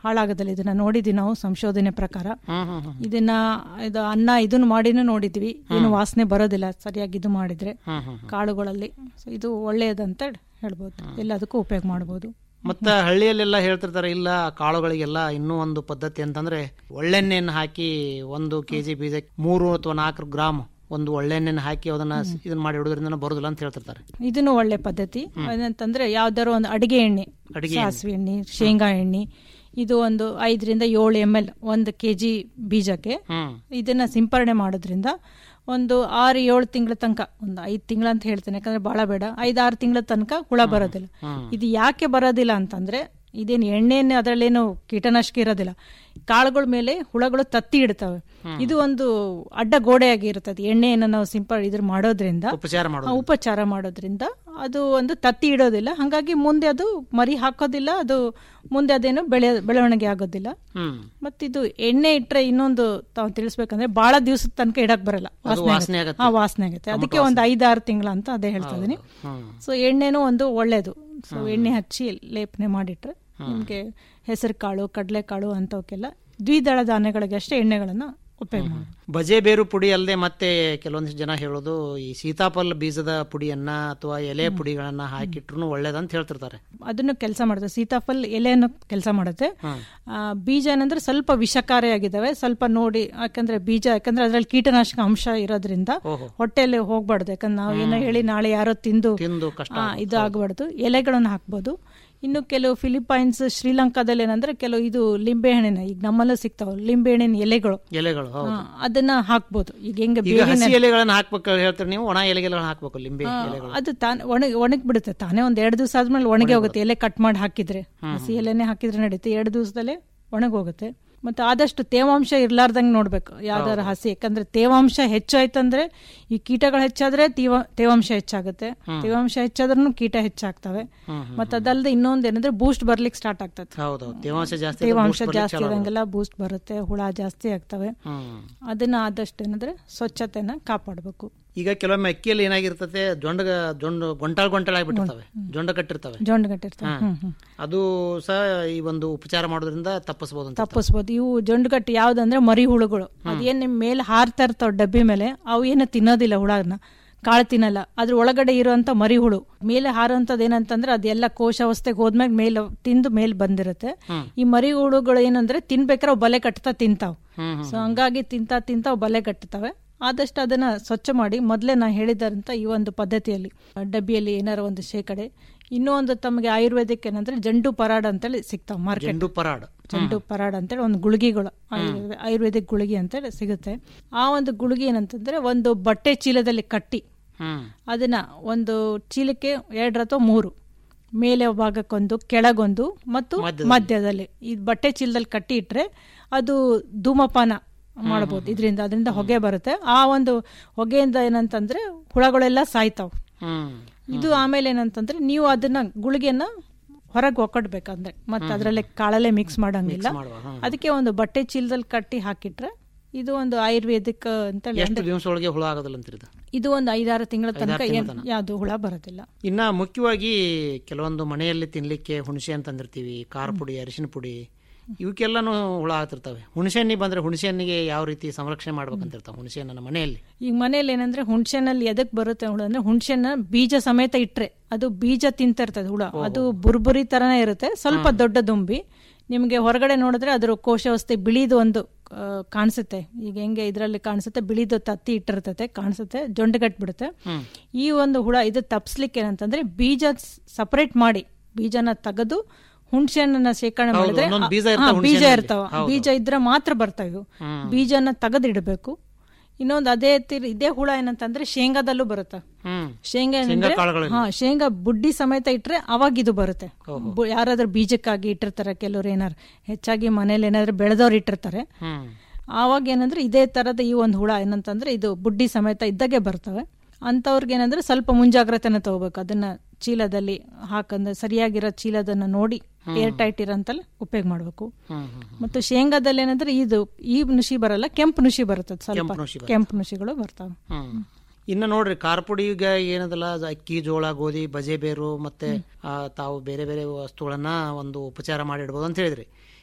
ಹಾಳಾಗೋದಿಲ್ಲ ಇದನ್ನ ನೋಡಿದ್ವಿ ನಾವು ಸಂಶೋಧನೆ ಪ್ರಕಾರ ಹ್ಮ್ ಹ್ಮ್ ಹ್ಮ್ ಇದನ್ನ ಇದು ಅನ್ನ ಇದನ್ನ ಮಾಡಿನೂ ನೋಡಿದ್ವಿ ಏನು ವಾಸನೆ ಬರೋದಿಲ್ಲ ಸರಿಯಾಗಿ ಇದು ಮಾಡಿದ್ರೆ ಹ್ಮ್ ಹ್ಮ್ ಕಾಳುಗಳಲ್ಲಿ ಸೊ ಇದು ಒಳ್ಳೆಯದಂತ ಹೇಳ್ಬೋದು ಎಲ್ಲದಕ್ಕೂ ಉಪಯೋಗ ಮಾಡ್ಬೋದು ಮತ್ತ ಹಳ್ಳಿಯಲ್ಲೆಲ್ಲ ಹೇಳ್ತಿರ್ತಾರೆ ಇಲ್ಲ ಕಾಳುಗಳಿಗೆಲ್ಲ ಇನ್ನೂ ಒಂದು ಪದ್ಧತಿ ಅಂತಂದ್ರೆ ಒಳ್ಳೆಣ್ಣೆಯನ್ನು ಹಾಕಿ ಒಂದು ಕೆಜಿ ಬೀಜಕ್ಕೆ ಮೂರು ಅಥವಾ ನಾಲ್ಕು ಗ್ರಾಮ್ ಒಂದು ಒಳ್ಳೆಣ್ಣೆಯನ್ನು ಹಾಕಿ ಅದನ್ನ ಇದನ್ನ ಮಾಡಿ ಇಡೋದ್ರಿಂದ ಬರೋದಿಲ್ಲ ಅಂತ ಹೇಳ್ತಿರ್ತಾರೆ ಇದನ್ನು ಒಳ್ಳೆ ಪದ್ಧತಿ ಅದಂತಂದ್ರೆ ಯಾವ್ದಾರು ಒಂದು ಅಡಿಗೆ ಎಣ್ಣೆ ಅಡಿಗೆ ಸಾಸಿವೆ ಎಣ್ಣೆ ಶೇಂಗಾ ಎಣ್ಣೆ ಇದು ಒಂದು ಐದರಿಂದ ಏಳು ಎಮ್ ಎಲ್ ಒಂದು ಕೆ ಜಿ ಬೀಜಕ್ಕೆ ಹ್ಮ್ ಇದನ್ನ ಸಿಂಪರಣೆ ಮಾಡೋದ್ರಿಂದ ಒಂದು ಆರು ಏಳು ತಿಂಗಳ ತನಕ ಒಂದು ಐದು ತಿಂಗಳ ಅಂತ ಹೇಳ್ತೇನೆ ಯಾಕಂದ್ರೆ ಬಹಳ ಬೇಡ ಐದು ಆರು ತಿಂಗಳ ತನಕ ಹುಳ ಬರೋದಿಲ್ಲ ಇದು ಯಾಕೆ ಬರೋದಿಲ್ಲ ಅಂತಂದ್ರೆ ಇದೇನು ಎಣ್ಣೆಯನ್ನು ಅದರಲ್ಲೇನು ಕೀಟನಾಶಕ ಇರೋದಿಲ್ಲ ಕಾಳುಗಳ ಮೇಲೆ ಹುಳಗಳು ತತ್ತಿ ಇಡ್ತವೆ ಇದು ಒಂದು ಅಡ್ಡ ಗೋಡೆಯಾಗಿ ಇರ್ತದೆ ಎಣ್ಣೆಯನ್ನು ನಾವು ಸಿಂಪ ಇದ್ರ ಮಾಡೋದ್ರಿಂದ ಉಪಚಾರ ಆ, ಮಾಡೋದು ಉಪಚಾರ ಮಾಡೋದ್ರಿಂದ ಅದು ಒಂದು ತತ್ತಿ ಇಡೋದಿಲ್ಲ ಹಾಗಾಗಿ ಮುಂದೆ ಅದು ಮರಿ ಹಾಕೋದಿಲ್ಲ ಅದು ಮುಂದೆ ಅದೇನು ಬೆಳೆ ಬೆಳವಣಿಗೆ ಆಗೋದಿಲ್ಲ ಹ್ಮ್ ಮತ್ತಿದು ಎಣ್ಣೆ ಇಟ್ರೆ ಇನ್ನೊಂದು ತಾವು ತಿಳಿಸ್ಬೇಕಂದ್ರೆ ಬಹಳ ದಿವಸದ ತನಕ ಇಡಕ್ ಬರಲ್ಲ ಅದು ವಾಸನೆ ಆಗುತ್ತೆ. ಆಗತ್ತೆ. ಹಾ ವಾಸನೆ ಆಗುತ್ತೆ ಅದಕ್ಕೆ ಒಂದು ಐದಾರು ತಿಂಗಳ ಅಂತ ಅದೇ ಹೇಳ್ತಾ ಇದೀನಿ ಹ್ಮ್ ಸೊ ಎಣ್ಣೆನೂ ಒಂದು ಒಳ್ಳೇದು ಸೊ ಎಣ್ಣೆ ಹಚ್ಚಿ ಲೇಪನೆ ಮಾಡಿಟ್ರೆ ನಿಮ್ಗೆ ಹೆಸರು ಕಾಳು ಕಡಲೆಕಾಳು ಅಂತವಕ್ಕೆಲ್ಲ ದ್ವಿದಳ ಧಾನ್ಯಗಳಿಗೆ ಅಷ್ಟೇ ಎಣ್ಣೆಗಳನ್ನ ಉಪಯೋಗ ಮಾಡಿ ಬಜೆ ಬೇರು ಪುಡಿ ಅಲ್ಲದೆ ಮತ್ತೆ ಕೆಲವೊಂದಿಷ್ಟು ಜನ ಹೇಳೋದು ಈ ಸೀತಾಫಲ ಬೀಜದ ಪುಡಿಯನ್ನ ಅಥವಾ ಎಲೆ ಪುಡಿಗಳನ್ನ ಹಾಕಿಟ್ರು ಒಳ್ಳೇದಂತ ಹೇಳ್ತಿರ್ತಾರೆ ಅದನ್ನು ಕೆಲಸ ಮಾಡುತ್ತೆ ಸೀತಾಫಲ್ ಎಲೆಯನ್ನು ಕೆಲಸ ಮಾಡುತ್ತೆ ಆ, ಬೀಜ ಏನಂದ್ರೆ ಸ್ವಲ್ಪ ವಿಷಕಾರಿಯಾಗಿದ್ದಾವೆ ಸ್ವಲ್ಪ ನೋಡಿ ಯಾಕಂದ್ರೆ ಬೀಜ ಯಾಕಂದ್ರೆ ಅದ್ರಲ್ಲಿ ಕೀಟನಾಶಕ ಅಂಶ ಇರೋದ್ರಿಂದ ಓಹೋ. ಹೊಟ್ಟೆಯಲ್ಲಿ ಹೋಗ್ಬಾರ್ದು ಯಾಕಂದ್ರೆ ನಾವು ಏನೋ ಹೇಳಿ ನಾಳೆ ಯಾರೋ ತಿಂದು ತಿಂದು ಕಷ್ಟ ಆ, ಇದು ಆಗ್ಬಾರ್ದು ಎಲೆಗಳನ್ನು ಹಾಕ್ಬೋದು ಇನ್ನು ಕೆಲವು ಫಿಲಿಪೈನ್ಸ್ ಶ್ರೀಲಂಕಾದಲ್ಲಿ ಏನಂದ್ರೆ ಕೆಲವು ಇದು ಲಿಂಬೆ ಹಣ್ಣಿನ ಈಗ ನಮ್ಮಲ್ಲೂ ಸಿಗ್ತಾವ ಲಿಂಬೆ ಹಣ್ಣಿನ ಎಲೆಗಳು ಎಲೆಗಳು ಹೌದು ಆ, ಅದನ್ನ ಹಾಕ್ಬೋದು ಈಗ ಹೆಂಗೆ ಈಗ ಬೇವಿನ ಹಸಿ ಎಲೆಗಳನ್ನ ಹಾಕ್ಬೇಕು ಹೇಳ್ತೀರಿ ನೀವು ಒಣ ಎಲೆಗಳನ್ನ ಹಾಕ್ಬೇಕು ಲಿಂಬೆ ಆ, ಎಲೆಗಳು ಅದು ತಾನೇ ಒಣಗಿ ಒಣಗಿ ಬಿಡುತ್ತೆ ತಾನೇ ಒಂದ್ ಎರಡು ದಿವಸ ಆದ್ಮೇಲೆ ಒಣಗಿ ಹೋಗುತ್ತೆ ಎಲೆ ಕಟ್ ಮಾಡಿ ಹಾಕಿದ್ರೆ ಹಸಿ ಎಲೆನೆ ಹಾಕಿದ್ರೆ ನಡೀತೆ ಎರಡು ದಿವಸದಲ್ಲೇ ಒಣಗಿ ಹೋಗುತ್ತೆ ಮತ್ತೆ ಆದಷ್ಟು ತೇವಾಂಶ ಇರ್ಲಾರ್ದಂಗೆ ನೋಡ್ಬೇಕು ಯಾವ್ದಾರ ಹಸಿ ಯಾಕಂದ್ರೆ ತೇವಾಂಶ ಹೆಚ್ಚಾಯ್ತಂದ್ರೆ ಈ ಕೀಟಗಳು ಹೆಚ್ಚಾದ್ರೆ ತೀವ- ತೇವಾಂಶ ಹೆಚ್ಚಾಗುತ್ತೆ ತೇವಾಂಶ ಹೆಚ್ಚಾದ್ರೂ ಕೀಟ ಹೆಚ್ಚಾಗ್ತವೆ ಮತ್ತೆ ಅದಲ್ಲದೆ ಇನ್ನೊಂದ್ ಏನಂದ್ರೆ ಬೂಸ್ಟ್ ಬರ್ಲಿಕ್ಕೆ ಸ್ಟಾರ್ಟ್ ಆಗ್ತದೆ ಹೌದೌದು ತೇವಾಂಶ ಜಾಸ್ತಿ ತೇವಾಂಶ ಜಾಸ್ತಿ ಇರಂಗೆಲ್ಲ ಬೂಸ್ಟ್ ಬರುತ್ತೆ ಹುಳ ಜಾಸ್ತಿ ಆಗ್ತವೆ ಹ್ಮ್ ಅದನ್ನ ಆದಷ್ಟು ಏನಂದ್ರೆ ಸ್ವಚ್ಛತೆನ ಕಾಪಾಡಬೇಕು ಈಗ ಕೆಲವೊಮ್ಮೆ ಅಕ್ಕಿಯಲ್ಲಿ ಏನಾಗಿರ್ತದೆ ಜೊಂಡ ಜೊಂಡು ಗೊಂಟಾಳ್ ಗೊಂಟಾಳ್ ಆಗ್ಬಿಟ್ಟಿರ್ತವೆ ಜೊಂಡ ಕಟ್ಟಿರ್ತವೆ ಜೊಂಡು ಗಟ್ಟಿರ್ತವೆ ಹಾ. ಹ್ಮ್ ಹ್ಮ್ ಅದು ಸಹ ಈ ಒಂದು ಉಪಚಾರ ಮಾಡೋದ್ರಿಂದ ತಪ್ಪಿಸಬಹುದು ಅಂತ ತಪ್ಪಿಸ್ಬೋದು ಇವು ಜೊಂಡುಗಟ್ಟಿ ಯಾವ್ದಂದ್ರೆ ಮರಿ ಹುಳುಗಳು ಅದೇನ್ ನಿಮ್ ಮೇಲೆ ಹಾರ್ತಾ ಇರ್ತಾವ ಡಬ್ಬಿ ಮೇಲೆ ಅವು ಏನು ತಿನ್ನೋದಿಲ್ಲ ಹುಳನ ಕಾಳು ತಿನ್ನಲ್ಲ ಅದ್ರ ಒಳಗಡೆ ಇರುವಂತ ಮರಿ ಹುಳು ಮೇಲೆ ಹಾರುವಂತದ್ ಏನಂತಂದ್ರೆ ಅದೆಲ್ಲ ಕೋಶಾವಸ್ಥೆಗೆ ಹೋದ್ಮ್ಯಾಗ ಮೇಲೆ ತಿಂದು ಮೇಲೆ ಬಂದಿರುತ್ತೆ ಈ ಮರಿ ಹುಳುಗಳು ಏನಂದ್ರೆ ತಿನ್ಬೇಕಾದ್ರೆ ಅವು ಬಲೆ ಕಟ್ತಾ ತಿಂತಾವ್ ಸೊ ಹಂಗಾಗಿ ತಿಂತಾ ತಿಂತಾ ಅವು ಬಲೆ ಕಟ್ತವೆ ಆದಷ್ಟು ಅದನ್ನ ಸ್ವಚ್ಛ ಮಾಡಿ ಮೊದಲೇ ನಾ ಹೇಳಿದಂತ ಈ ಒಂದು ಪದ್ಧತಿಯಲ್ಲಿ ಡಬ್ಬಿಯಲ್ಲಿ ಏನಾರ ಒಂದು ಶೇಕಡೆ ಇನ್ನೂ ಒಂದು ತಮಗೆ ಆಯುರ್ವೇದಿಕ್ ಏನಂದ್ರೆ ಜಂಡು ಪರಾಡ್ ಅಂತೇಳಿ ಸಿಗ್ತಾವ ಮಾರ್ಕೆಟ್ ಜಂಡು ಪರಾಡ್ ಚೆಂಡು ಪರಾಡ್ ಅಂತೇಳಿ ಒಂದು ಗುಳಿಗೆಗಳು ಆಯುರ್ವೇದ- ಆಯುರ್ವೇದಿಕ್ ಗುಳಿಗೆ ಅಂತೇಳಿ ಸಿಗುತ್ತೆ ಆ ಒಂದು ಗುಳಿಗೆ ಏನಂತಂದ್ರೆ ಒಂದು ಬಟ್ಟೆ ಚೀಲದಲ್ಲಿ ಕಟ್ಟಿ ಹ್ಮ್ ಅದನ್ನ ಒಂದು ಚೀಲಕ್ಕೆ ಎರಡರ ಅಥವಾ ಮೂರು ಮೇಲೆ ಭಾಗಕ್ಕೊಂದು ಕೆಳಗೊಂದು ಮತ್ತು ಮಧ್ಯದಲ್ಲಿ ಈ ಬಟ್ಟೆ ಚೀಲದಲ್ಲಿ ಕಟ್ಟಿ ಇಟ್ರೆ ಅದು ಧೂಮಪಾನ ಮಾಡಬಹುದು ಇದರಿಂದ ಅದರಿಂದ ಹೊಗೆ ಬರುತ್ತೆ ಆ ಒಂದು ಹೊಗೆಯಿಂದ ಏನಂತಂದ್ರೆ ಹುಳಗಳೆಲ್ಲ ಸಾಯ್ತಾವ್ ಹ್ಮ್ ಇದು ಆಮೇಲೆ ಏನಂತಂದ್ರೆ ನೀವು ಅದನ್ನ ಗುಳಿಗೆನ ಹೊರಗೆ ಒಕ್ಕಡ್ಬೇಕಂದ್ರೆ ಮತ್ತೆ ಅದರಲ್ಲೇ ಕಾಳಲ್ಲೇ ಮಿಕ್ಸ್ ಮಾಡಂಗಿಲ್ಲ ಮಾಡುವ, ಹ್ಮ್. ಅದಕ್ಕೆ ಒಂದು ಬಟ್ಟೆ ಚೀಲದಲ್ಲಿ ಕಟ್ಟಿ ಹಾಕಿಟ್ರೆ ಇದು ಒಂದು ಆಯುರ್ವೇದಿಕ್ ಅಂತೇಳಿ ಎಷ್ಟು ಅಂದ್ರೆ ದಿವಸ ಒಳಗೆ ಹುಳ ಆಗೋದಿಲ್ಲ ಅಂತಿರೋದು ಇದು ಒಂದು ಐದಾರು ತಿಂಗಳ ತನಕ ತಿಂಗಳ ಏನ್ ತನಕ. ಯಾವ್ದು ಹುಳ ಬರೋದಿಲ್ಲ ಇನ್ನ ಮುಖ್ಯವಾಗಿ ಕೆಲವೊಂದು ಮನೆಯಲ್ಲಿ ತಿನ್ಲಿಕ್ಕೆ ಹುಣಸೆ ಅಂತ ಅಂದಿರ್ತೀವಿ ಖಾರ ಪುಡಿ ಅರಿಶಿನ ಪುಡಿ ಇವಕ್ಕೆಲ್ಲಾನು ಹುಳ ಆಗ್ತಿರ್ತವೆ ಹುಣಸೆ ಹಣ್ಣಿ ಬಂದ್ರೆ ಹುಣಸೆ ಹಣ್ಣಿಗೆ ಯಾವ ರೀತಿ ಸಂರಕ್ಷಣೆ ಮಾಡ್ಬೇಕಂತಿರ್ತಾವೆ ಹುಣಸೆ ಹಣ್ಣನ್ನ ಮನೆಯಲ್ಲಿ ಈಗ ಮನೇಲಿ ಏನಂದ್ರೆ ಹುಣ್ಸೆನಲ್ಲಿ ಎದಕ್ ಬರುತ್ತೆ ಹುಳ ಅಂದ್ರೆ ಹುಣ್ಸೆನ ಬೀಜ ಸಮೇತ ಇಟ್ರೆ ಅದು ಬೀಜ ತಿಂತಿರ್ತದೆ ಹುಳ ಅದು ಬುರ್ಬುರಿ ತರನೇ ಇರುತ್ತೆ ಸ್ವಲ್ಪ ದೊಡ್ಡ ದುಂಬಿ ನಿಮ್ಗೆ ಹೊರಗಡೆ ನೋಡಿದ್ರೆ ಅದ್ರ ಕೋಶವಸ್ತೆ ಬಿಳಿದು ಒಂದು ಆ, ಕಾಣಿಸುತ್ತೆ ಈಗ ಹೆಂಗೆ ಇದರಲ್ಲಿ ಕಾಣಿಸುತ್ತೆ ಬಿಳಿದು ತತ್ತಿ ಇಟ್ಟಿರ್ತತೆ ಕಾಣಿಸುತ್ತೆ ಜೊಂಡುಗಟ್ಬಿಡುತ್ತೆ ಈ ಒಂದು ಹುಳ ಇದು ತಪ್ಸ್ಲಿಕ್ಕೆ ಏನಂತಂದ್ರೆ ಬೀಜ ಸಪರೇಟ್ ಮಾಡಿ ಬೀಜನ ತೆಗೆದು ಹುಣ್ಸೆಹಣ್ಣನ್ನ ಶೇಖರಣೆ ಹೌದು, ಮಾಡಿದ್ರೆ ಒಂದೊಂದು ಬೀಜ ಆ, ಇರ್ತಾವೆ ಹಾ, ಬೀಜ ಹುಣ್ಸೆಹಣ್ಣಲ್ಲಿ. ಇರ್ತಾವ ಹೌದು. ಬೀಜ ಇದ್ರೆ ಮಾತ್ರ ಬರ್ತಾವ ಇವು ಬೀಜನ ತೆಗೆದಿಡಬೇಕು ಇನ್ನೊಂದು ಅದೇ ತೀರ್ ಇದೇ ಹುಳ ಏನಂತಂದ್ರೆ ಶೇಂಗಾದಲ್ಲೂ ಬರುತ್ತೆ ಹ್ಮ್ ಶೇಂಗಾ ಶೇಂಗಾ ಏನಂದ್ರೆ ಕಾಳುಗಳಲ್ಲಿ. ಹಾ ಶೇಂಗಾ ಬುಡ್ಡಿ ಸಮೇತ ಇಟ್ರೆ ಅವಾಗ ಇದು ಬರುತ್ತೆ ಬು- ಯಾರಾದ್ರೂ ಬೀಜಕ್ಕಾಗಿ ಇಟ್ಟಿರ್ತಾರೆ ಕೆಲವ್ರು ಏನಾರು ಹೆಚ್ಚಾಗಿ ಮನೇಲಿ ಏನಾದ್ರು ಬೆಳೆದವ್ರು ಇಟ್ಟಿರ್ತಾರೆ ಹ್ಮ್ ಆವಾಗ ಏನಂದ್ರೆ ಇದೇ ತರದ ಈ ಒಂದು ಹುಳ ಏನಂತಂದ್ರೆ ಇದು ಬುಡ್ಡಿ ಸಮೇತ ಇದ್ದಾಗೆ ಬರ್ತವೆ ಅಂಥವ್ರಿಗೆ ಏನಂದ್ರೆ ಸ್ವಲ್ಪ ಮುಂಜಾಗ್ರತೆನ ತಗೋಬೇಕು ಅದನ್ನ ಚೀಲದಲ್ಲಿ ಹಾಕಂದ್ರೆ ಸರಿಯಾಗಿರೋ ಚೀಲದನ್ನ ನೋಡಿ ಏರ್ ಟೈಟ್ ಇರೋಂತಲ್ಲಿ ಉಪಯೋಗ ಮಾಡಬೇಕು ಹ್ಮ್ ಹ್ಮ್ ಮತ್ತು ಶೇಂಗಾದಲ್ಲಿ ಏನಂದ್ರೆ ಇದು ಈ ನುಷಿ ಬರಲ್ಲ ಕೆಂಪು ನುಷಿ ಬರುತ್ತದೆ ಸ್ವಲ್ಪ ಕೆಂಪು ನುಷಿ ಬರುತ್ತೆ. ಕೆಂಪು ನುಷಿಗಳು ಬರ್ತಾವೆ ಹ್ಮ್ ಇನ್ನು ನೋಡ್ರಿ ಖಾರ ಪುಡಿ ಈಗ ಏನದಲ್ಲ ಅದು ಅಕ್ಕಿ ಜೋಳ ಗೋಧಿ ಬಜೆ ಬೇರು ಮತ್ತೆ ಆ, ತಾವು ಬೇರೆ ಬೇರೆ ವಸ್ತುಗಳನ್ನ ಒಂದು ಉಪಚಾರ ಮಾಡಿ ಇಡ್ಬೋದು ಅಂತ ಹೇಳಿದ್ರಿ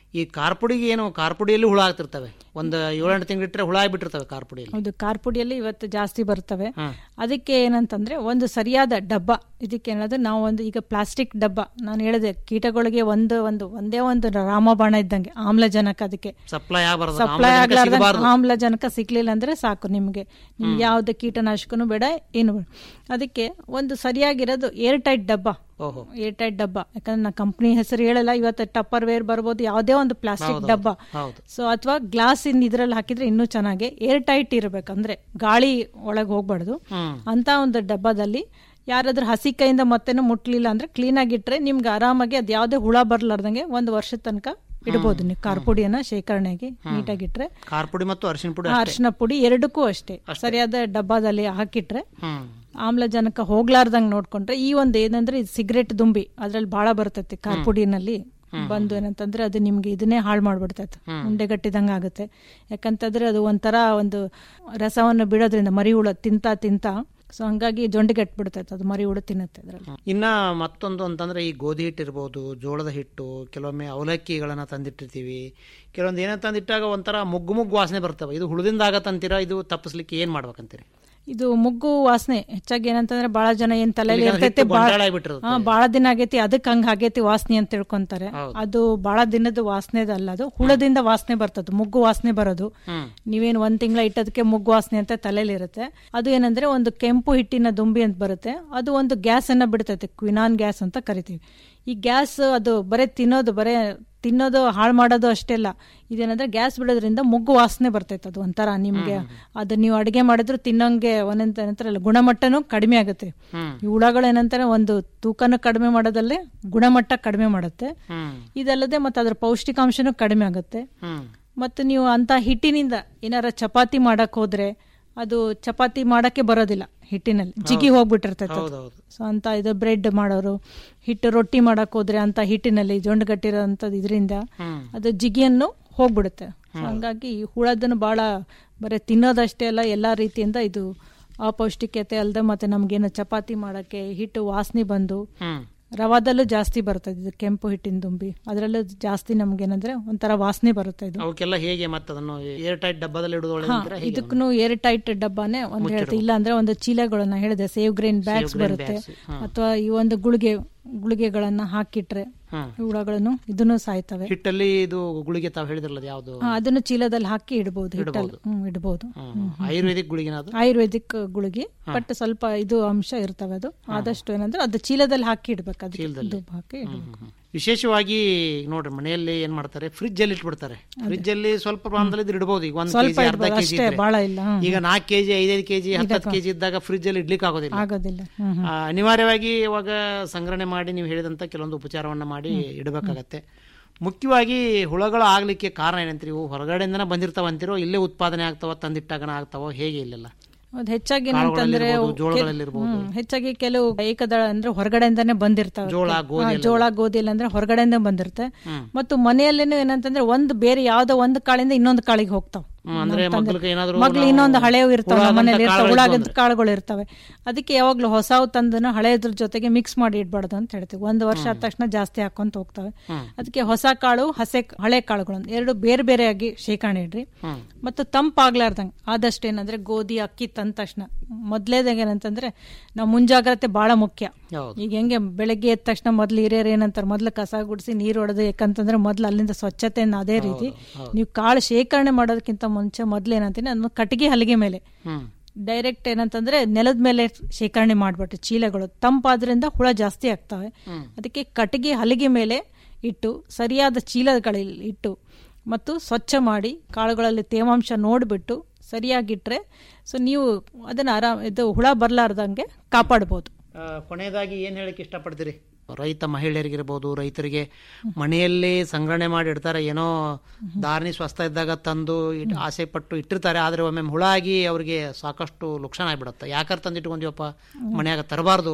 ಈ ಕಾರ್ಪುಡಿಗೆ ಏನು ಕಾರ್ಪುಡಿಯಲ್ಲಿ ಹುಳ ಆಗ್ತಿರ್ತವೆ ಒಂದು ಏಳೆಂಟು ತಿಂಗಳು ಇಟ್ಟರೆ ಹುಳ ಆಗಿಬಿಟ್ಟಿರ್ತವೆ ಕಾರ್ಪುಡಿಯಲ್ಲಿ ಹೌದು ಕಾರ್ಪುಡಿಯಲ್ಲಿ ಇವತ್ತು ಜಾಸ್ತಿ ಬರ್ತವೆ ಹ್ಮ್. ಅದಕ್ಕೆ ಏನಂತಂದ್ರೆ ಒಂದು ಸರಿಯಾದ ಡಬ್ಬ ಇದಕ್ಕೆ ಏನದು ನಾವು ಒಂದು ಈಗ ಪ್ಲಾಸ್ಟಿಕ್ ಡಬ್ಬ ನಾನು ಹೇಳಿದೆ ಕೀಟಗಳಿಗೆ ಒಂದು ಒಂದು ಒಂದೇ ಒಂದು ರಾಮಬಾಣ ಇದ್ದಂಗೆ ಆಮ್ಲಜನಕ ಅದಕ್ಕೆ ಸಪ್ಲೈ ಆಗಬಾರ್ದು ಸಪ್ಲೈ ಆಮ್ಲಜನಕ ಆಗ್ಲಾರ್ದಂಗೆ ಸಿಗಬಾರ್ದು. ಆಮ್ಲಜನಕ ಸಿಗ್ಲಿಲ್ಲ ಅಂದ್ರೆ ಸಾಕು ನಿಮ್ಗೆ ನಿಮ್ಗೆ ಯಾವ್ದು ಕೀಟನಾಶಕನು ಬೇಡ ಏನು ಬೇಡ ಅದಕ್ಕೆ ಒಂದು ಸರಿಯಾಗಿರೋದು ಏರ್ ಟೈಟ್ ಡಬ್ಬ ಓಹೋ ಏರ್ ಟೈಟ್ ಡಬ್ಬ ಯಾಕಂದ್ರೆ ನಾ ಕಂಪ್ನಿ ಹೆಸರು ಹೇಳಲ್ಲ ಇವತ್ತು ಟಪ್ಪರ್ ವೇರ್ ಬರ್ಬೋದು ಯಾವುದೇ ಒಂದು ಪ್ಲಾಸ್ಟಿಕ್ ಹೌದು, ಡಬ್ಬ ಹೌದು. ಸೊ ಅಥವಾ ಗ್ಲಾಸ್ ಇನ್ ಇದ್ರಲ್ಲಿ ಹಾಕಿದ್ರೆ ಇನ್ನೂ ಚೆನ್ನಾಗಿ ಏರ್ ಟೈಟ್ ಇರಬೇಕಂದ್ರೆ ಗಾಳಿ ಒಳಗೆ ಹೋಗ್ಬಾರ್ದು ಹ್ಮ್. ಅಂತ ಒಂದು ಡಬ್ಬದಲ್ಲಿ ಯಾರಾದ್ರೂ ಹಸಿ ಕೈಯಿಂದ ಮತ್ತೇನು ಮುಟ್ಲಿಲ್ಲ ಅಂದ್ರೆ ಕ್ಲೀನ್ ಆಗಿಟ್ರೆ ನಿಮ್ಗೆ ಆರಾಮಾಗಿ ಅದ್ ಯಾವ್ದೇ ಹುಳ ಬರ್ಲಾರ್ದಂಗೆ ಒಂದು ವರ್ಷದ ತನಕ ಇಡ್ಬೋದು ನೀವು ಕಾರ್ಪುಡಿಯನ್ನ ಶೇಖರಣೆಗೆ ನೀಟಾಗಿಟ್ರೆ ಕಾರ್ಪುಡಿ ಮತ್ತು ಅರಿಶಿನ ಪುಡಿ ಅಷ್ಟೇ. ಅರಿಶಿನ ಪುಡಿ ಎರಡಕ್ಕೂ ಅಷ್ಟೇ ಸರಿಯಾದ ಡಬ್ಬದಲ್ಲಿ ಹಾಕಿಟ್ರೆ ಹ್ಮ್ ಆಮ್ಲಜನಕ ಹೋಗ್ಲಾರ್ದಂಗ್ ನೋಡ್ಕೊಂಡ್ರೆ ಈ ಒಂದು ಏನಂದ್ರೆ ಇದು ಸಿಗರೇಟ್ ದುಂಬಿ ಅದ್ರಲ್ಲಿ ಬಹಳ ಬರ್ತೈತಿ ಕಾರ್ಪುಡಿನಲ್ಲಿ ಬಂದು ಏನಂತಂದ್ರೆ ಅದು ನಿಮ್ಗೆ ಇದನ್ನೇ ಹಾಳು ಮಾಡ್ಬಿಡ್ತೈತೆ ಉಂಡೆಗಟ್ಟಿದಂಗ ಆಗುತ್ತೆ ಯಾಕಂತಂದ್ರೆ ಅದು ಒಂಥರ ಒಂದು ರಸವನ್ನು ಬಿಡೋದ್ರಿಂದ ಮರಿ ಹುಳ ತಿಂತ ತಿಂತ ಸೊ ಹಂಗಾಗಿ ಜೊಂಡಿಗೆಟ್ಬಿಡ್ತೈತೆ ಅದು ಮರಿ ಹುಳ ತಿನ್ನುತ್ತೆ ಅದ್ರಲ್ಲಿ ಇನ್ನ ಮತ್ತೊಂದು ಅಂತಂದ್ರೆ ಈ ಗೋಧಿ ಹಿಟ್ಟು ಇರ್ಬೋದು ಜೋಳದ ಹಿಟ್ಟು ಕೆಲವೊಮ್ಮೆ ಅವಲಕ್ಕಿಗಳನ್ನ ತಂದಿಟ್ಟಿರ್ತೀವಿ ಕೆಲವೊಂದು ಏನೋ ತಂದಿಟ್ಟಾಗ ಒಂಥರ ಮುಗ್ಗು ಮುಗ್ಗು ವಾಸನೆ ಬರ್ತವೆ ಇದು ಹುಳದಿಂದ ಆಗತ್ತಂತೀರಾ ಇದು ತಪ್ಪಿಸ್ಲಿಕ್ಕೆ ಏನ್ ಮಾಡ್ಬೇಕಂತೀರಿ ಇದು ಮುಗ್ಗು ವಾಸನೆ ಹೆಚ್ಚಾಗಿ ಏನಂತಂದ್ರೆ ಬಹಳ ಜನ ಏನ್ ತಲೆಯಲ್ಲಿ ಇಲ್ಲಿಗೆ ಇರ್ತೈತೆ ಹಿಟ್ಟು ಗೊಂಡಾಳ ಆಗ್ಬಿಟ್ಟಿರುತ್ತೆ. ಹಾ ಬಹಳ ದಿನ ಆಗೈತಿ ಅದಕ್ಕೆ ಹಂಗ ಆಗೈತಿ ವಾಸನೆ ಅಂತ ತಿಳ್ಕೊಂತಾರೆ ಹೌದು. ಅದು ಬಹಳ ದಿನದ ವಾಸನೆದ ಅಲ್ಲ ಅದು ಹುಳದಿಂದ ವಾಸನೆ ಬರ್ತದೆ ಮುಗ್ಗು ವಾಸನೆ ಬರೋದು ಹ್ಮ್. ನೀವೇನು ಒಂದ್ ತಿಂಗಳ ಇಟ್ಟದಕ್ಕೆ ಮುಗ್ಗು ವಾಸನೆ ಅಂತ ತಲೆಯಲ್ಲಿ ಇರುತ್ತೆ ಅದು ಏನಂದ್ರೆ ಒಂದು ಕೆಂಪು ಹಿಟ್ಟಿನ ದುಂಬಿ ಅಂತ ಬರುತ್ತೆ ಅದು ಒಂದು ಗ್ಯಾಸ್ ಅನ್ನ ಬಿಡ್ತೈತೆ ಕ್ವಿನಾನ್ ಗ್ಯಾಸ್ ಅಂತ ಕರಿತೀವಿ ಈ ಗ್ಯಾಸ್ ಅದು ಬರೇ ತಿನ್ನೋದು ಬರೇ ತಿನ್ನೋದು ಹಾಳು ಮಾಡೋದು ಅಷ್ಟೇ ಅಲ್ಲ ಇದೇನಂದ್ರೆ ಗ್ಯಾಸ್ ಬಿಡೋದ್ರಿಂದ ಮುಗ್ಗು ವಾಸನೆ ಬರ್ತೈತೆ ಅದು ಒಂಥರ ನಿಮ್ಗೆ ಅದು ನೀವು ಅಡಿಗೆ ಮಾಡಿದ್ರು ತಿನ್ನೋಂಗೆ ಒಂದೊಂದ್ ಏನಂತಾರಲ್ಲ ಗುಣಮಟ್ಟನೂ ಕಡಿಮೆ ಆಗುತ್ತೆ ಹ್ಮ್. ಈ ಹುಳಗಳು ಏನಂತಾರೆ ಒಂದು ತೂಕನ ಕಡಿಮೆ ಮಾಡೋದಲ್ಲೇ ಗುಣಮಟ್ಟ ಕಡಿಮೆ ಮಾಡುತ್ತೆ ಹ್ಮ್ ಇದಲ್ಲದೆ ಮತ್ತೆ ಅದ್ರ ಪೌಷ್ಟಿಕಾಂಶನೂ ಕಡಿಮೆ ಆಗುತ್ತೆ ಹ್ಮ್ ಮತ್ತು ನೀವು ಅಂತ ಹಿಟ್ಟಿನಿಂದ ಏನಾರ ಚಪಾತಿ ಮಾಡಕ್ ಹೋದ್ರೆ ಅದು ಚಪಾತಿ ಮಾಡಕ್ಕೆ ಬರೋದಿಲ್ಲ ಹಿಟ್ಟಿನಲ್ಲಿ ಜಿಗಿ ಹೋಗ್ಬಿಟ್ಟಿರ್ತೈತೆ ಅದು. ಹೌದೌದು ಸೊ ಅಂತ ಇದು ಬ್ರೆಡ್ ಮಾಡೋರು ಹಿಟ್ಟು ರೊಟ್ಟಿ ಮಾಡಕ್ ಹೋದ್ರೆ ಅಂತ ಹಿಟ್ಟಿನಲ್ಲಿ ಜೊಂಡುಗಟ್ಟಿರೋಂಥದ್ದು ಇದರಿಂದ ಹ್ಮ್. ಅದು ಜಿಗಿಯನ್ನು ಹೋಗ್ಬಿಡುತ್ತೆ ಸೊ ಹಂಗಾಗಿ ಈ ಹುಳದನ್ನು ಬಹಳ ಬರೀ ತಿನ್ನೋದಷ್ಟೇ ಅಲ್ಲ ಎಲ್ಲಾ ರೀತಿಯಿಂದ ಇದು ಅಪೌಷ್ಟಿಕತೆ ಅಲ್ಲದೆ ಮತ್ತೆ ನಮ್ಗೇನು ಚಪಾತಿ ಮಾಡಕ್ಕೆ ಹಿಟ್ಟು ವಾಸನೆ ಬಂದು ಹ್ಮ್ ರವಾದಲ್ಲೂ ಜಾಸ್ತಿ ಬರ್ತದೆ ಇದು ಕೆಂಪು ಹಿಟ್ಟಿನ ದುಂಬಿ ಅದರಲ್ಲೂ ಜಾಸ್ತಿ ನಮ್ಗೇನಂದ್ರೆ ಒಂಥರ ವಾಸನೆ ಬರುತ್ತೆ ಇದು ಅವಕ್ಕೆಲ್ಲ ಹೇಗೆ ಮತ್ತೆ ಅದನ್ನು ಏರ್ ಟೈಟ್ ಡಬ್ಬದಲ್ಲಿ ಇಡುದು ಒಳ್ಳೆ ಇದಕ್ಕೂ ಏರ್ ಟೈಟ್ ಡಬ್ಬಾನೇ ಒಂದ್ ಹೇಳ್ತೀವಿ ಇಲ್ಲ ಅಂದ್ರೆ ಒಂದು ಚೀಲಗಳನ್ನ ಹೇಳಿದೆ ಸೇವ್ ಗ್ರೈನ್ ಬ್ಯಾಗ್ಸ್ grain ಬರುತ್ತೆ bags, ಹಾ. ಅಥವಾ ಈ ಒಂದು ಗುಳಿಗೆ ಗುಳಿಗೆಗಳನ್ನ ಹಾಕಿಟ್ರೆ ಹ್ಮ್. ಈ ಹುಳಗಳನ್ನು ಇದನ್ನು ಸಾಯ್ತವೆ ಹಿಟ್ಟಲ್ಲಿ ಇದು ಗುಳಿಗೆ ತಾವು ಹೇಳಿದ್ರಲ್ಲ ಯಾವ್ದು ಹಾ, ಅದನ್ನು ಚೀಲದಲ್ಲಿ ಹಾಕಿ ಇಡಬಹುದು ಹಿಟ್ಟಲ್ಲಿ ಹ್ಮ್ ಇಡಬಹುದು ಹ್ಮ್. ಆಯುರ್ವೇದಿಕ್ ಗುಳಿಗೆನ ಅದು ಆಯುರ್ವೇದಿಕ್ ಗುಳಿಗೆ ಬಟ್ ಸ್ವಲ್ಪ ಇದು ಅಂಶ ಇರ್ತವೆ ಅದು ಆದಷ್ಟು ಏನಂದ್ರೆ ಅದು ಚೀಲದಲ್ಲಿ ಹಾಕಿ ಇಡ್ಬೇಕು ಅದಕ್ಕೆ ಚೀಲದಲ್ಲಿ. ದುಬ್ಬ ಹಾಕಿ ಇಡ್ಬೇಕು ವಿಶೇಷವಾಗಿ ಈಗ ನೋಡ್ರಿ ಮನೆಯಲ್ಲಿ ಏನ್ ಮಾಡ್ತಾರೆ ಫ್ರಿಜ್ ಅಲ್ಲಿ ಇಟ್ಬಿಡ್ತಾರೆ ಫ್ರಿಜ್ ಅಲ್ಲಿ ಸ್ವಲ್ಪ ಪ್ರಮಾಣದಲ್ಲಿ ಇದ್ರೆ ಇಡಬಹುದು ಈಗ ಒಂದ್ ಸ್ವಲ್ಪ ಕೆಜಿ ಅರ್ಧ ಇಡ್ಬೋದು, ಕೆಜಿ ಅಷ್ಟೇ, ಬಾಳ ಇಲ್ಲ, ಹ್ಮ್. ಈಗ ನಾಲ್ಕು ಕೆಜಿ ಐದೈದು ಕೆಜಿ ಹತ್ತತ್ತು ಕೆಜಿ ಇದ್ದಾಗ ಫ್ರಿಜ್ ಅಲ್ಲಿ ಇಡ್ಲಿಕ್ಕೆ ಆಗೋದಿಲ್ಲ ಆಗೋದಿಲ್ಲ ಹ್ಮ್ ಹ್ಮ್. ಆ, ಅನಿವಾರ್ಯವಾಗಿ ಇವಾಗ ಸಂಗ್ರಹಣೆ ಮಾಡಿ ನೀವು ಹೇಳಿದಂತ ಕೆಲವೊಂದು ಉಪಚಾರವನ್ನ ಮಾಡಿ ಇಡಬೇಕಾಗತ್ತೆ ಮುಖ್ಯವಾಗಿ ಹುಳಗಳು ಆಗ್ಲಿಕ್ಕೆ ಕಾರಣ ಏನಂತೀರಿ ಇವು ಹೊರಗಡೆಯಿಂದನೇ ಬಂದಿರ್ತಾವ ಅಂತಿರೋ ಇಲ್ಲೇ ಉತ್ಪಾದನೆ ಆಗ್ತಾವ ತಂದಿಟ್ಟಾಗನ ಆಗ್ತಾವ ಹೇಗೆ ಇಲ್ಲೆಲ್ಲ ಹೌದು ಹೆಚ್ಚಾಗಿ ಏನಂತಂದ್ರೆ ಕಾಳುಗಳಲ್ಲಿರ್ಬೋದು, ಕೆಲ್- ಜೋಳಗಳಲ್ಲಿರ್ಬೋದು. ಹ್ಮ್, ಹೆಚ್ಚಾಗಿ ಕೆಲವು ಏಕದಳ ಅಂದ್ರೆ ಹೊರಗಡೆಯಿಂದಾನೆ ಬಂದಿರ್ತಾವೆ ಜೋಳ, ಗೋಧಿ ಹಾ, ಎಲ್ಲ ಜೋಳ ಗೋಧಿ ಇಲ್ಲ ಅಂದ್ರೆ ಹೊರಗಡೆಯಿಂದ ಬಂದಿರುತ್ತೆ ಹ್ಮ್. ಮತ್ತು ಮನೆಯಲ್ಲೇನು ಏನಂತಂದ್ರೆ ಒಂದು ಬೇರೆ ಯಾವ್ದೋ ಒಂದು ಕಾಳಿಂದ ಇನ್ನೊಂದು ಕಾಳಿಗೆ ಹೋಗ್ತಾವ ಹ್ಮ್, ಅಂದ್ರೆ ಮಗ್ಳಿಗೆ ಏನಾದ್ರು ಮಗ್ಳು ನಾವು ಇನ್ನೊಂದು ಹಳೆವು ಇರ್ತಾವ ಹುಳ ನಮ್ಮ ಮನೇಲಿ ಆದಂತ ಇರ್ತಾವ ಕಾಳುಗಳು ಉಳ್ಳಾಗದ ಬಂದ್ರೆ. ಕಾಳುಗಳು ಇರ್ತವೆ ಅದಕ್ಕೆ ಯಾವಾಗ್ಲೂ ಹೊಸವು ತಂದನ ಹಳೆಯದ್ರ ಜೊತೆಗೆ ಮಿಕ್ಸ್ ಮಾಡಿ ಇಡ್ಬಾರ್ದು ಅಂತ ಹೇಳ್ತೀವಿ ಒಂದು ವರ್ಷ ಆದ ತಕ್ಷಣ ಜಾಸ್ತಿ ಹಾಕೊಂತ ಹೋಗ್ತವೆ ಅದಕ್ಕೆ ಹೊಸ ಕಾಳು ಹಸೆ ಹಳೆ ಕಾಳುಗಳು ಎರಡು ಬೇರೆ ಬೇರೆಯಾಗಿ ಶೇಖರಣೆ ಇಡ್ರಿ ಹ್ಮ್. ಮತ್ತು ತಂಪಾಗ್ಲಾರ್ದಂಗೆ ಆದಷ್ಟು ಏನಂದ್ರೆ ಗೋಧಿ ಅಕ್ಕಿ ತಂದ ತಕ್ಷಣ ಮೊದ್ಲೇದಾಗ ಏನಂತಂದ್ರೆ ನಾವು ಮುಂಜಾಗ್ರತೆ ಬಹಳ ಮುಖ್ಯ ಹೌದು. ಈಗ ಹೆಂಗೆ ಬೆಳಗ್ಗೆ ಎದ್ದ ತಕ್ಷಣ ಮೊದ್ಲು ಹಿರಿಯರು ಏನಂತಾರೆ ಮೊದ್ಲು ಕಸ ಗುಡಿಸಿ ನೀರು ಹೊಡೆದು ಯಾಕಂತಂದ್ರೆ ಮೊದ್ಲು ಅಲ್ಲಿಂದ ಸ್ವಚ್ಛತೆಯನ್ನು ಅದೇ ರೀತಿ ನೀವು ಕಾಳು ಶೇಖರಣೆ ಮಾಡೋದಕ್ಕಿಂತ ಮುಂಚೆ ಮೊದ್ಲು ಏನಂತೀನಿ ಅದನ್ನ ಕಟ್ಟಿಗೆ ಹಲಿಗೆ ಮೇಲೆ ಹ್ಮ್ ಡೈರೆಕ್ಟ್ ಏನಂತಂದ್ರೆ ನೆಲದ ಮೇಲೆ ಶೇಖರಣೆ ಮಾಡ್ಬಿಟ್ಟು ಚೀಲಗಳು ತಂಪಾದ್ರಿಂದ ಹುಳ ಜಾಸ್ತಿ ಆಗ್ತವೆ ಅದಕ್ಕೆ ಕಟ್ಟಿಗೆ ಹಲಿಗೆ ಮೇಲೆ ಇಟ್ಟು ಸರಿಯಾದ ಚೀಲಗಳಲ್ಲಿ ಇಟ್ಟು ಮತ್ತು ಸ್ವಚ್ಛ ಮಾಡಿ ಕಾಳುಗಳಲ್ಲಿ ತೇವಾಂಶ ನೋಡಿಬಿಟ್ಟು ಸರಿಯಾಗಿಟ್ರೆ ಸೊ ನೀವು ಅದನ್ನ ಆರಾಮ್ ಇದು ಹುಳ ಬರ್ಲಾರ್ದಂಗೆ ಕಾಪಾಡ್ಬೋದು ಆ, ಕೊನೆಯದಾಗಿ ಏನ್ ಹೇಳಕ್ ಇಷ್ಟಪಡ್ತೀರಿ ರೈತ ಮಹಿಳೆಯರಿಗಿರ್ಬೋದು ರೈತರಿಗೆ ಮನೆಯಲ್ಲಿ ಸಂಗ್ರಹಣೆ ಮಾಡಿ ಇಡ್ತಾರೆ ಏನೋ ಧಾರಣಿ ಸ್ವಸ್ಥ ಇದ್ದಾಗ ತಂದು ಇಟ್- ಆಸೆ ಪಟ್ಟು ಇಟ್ಟಿರ್ತಾರೆ ಆದ್ರೆ ಒಮ್ಮೆ ಹುಳ ಆಗಿ ಅವ್ರಿಗೆ ಸಾಕಷ್ಟು ಲುಕ್ಷಣ ಆಗ್ಬಿಡುತ್ತೆ ಯಾಕಂದ್ರೆ ತಂದು ಇಟ್ಕೊಂತೀವಪ್ಪ ಮನ್ಯಾಗ ತರಬಾರ್ದು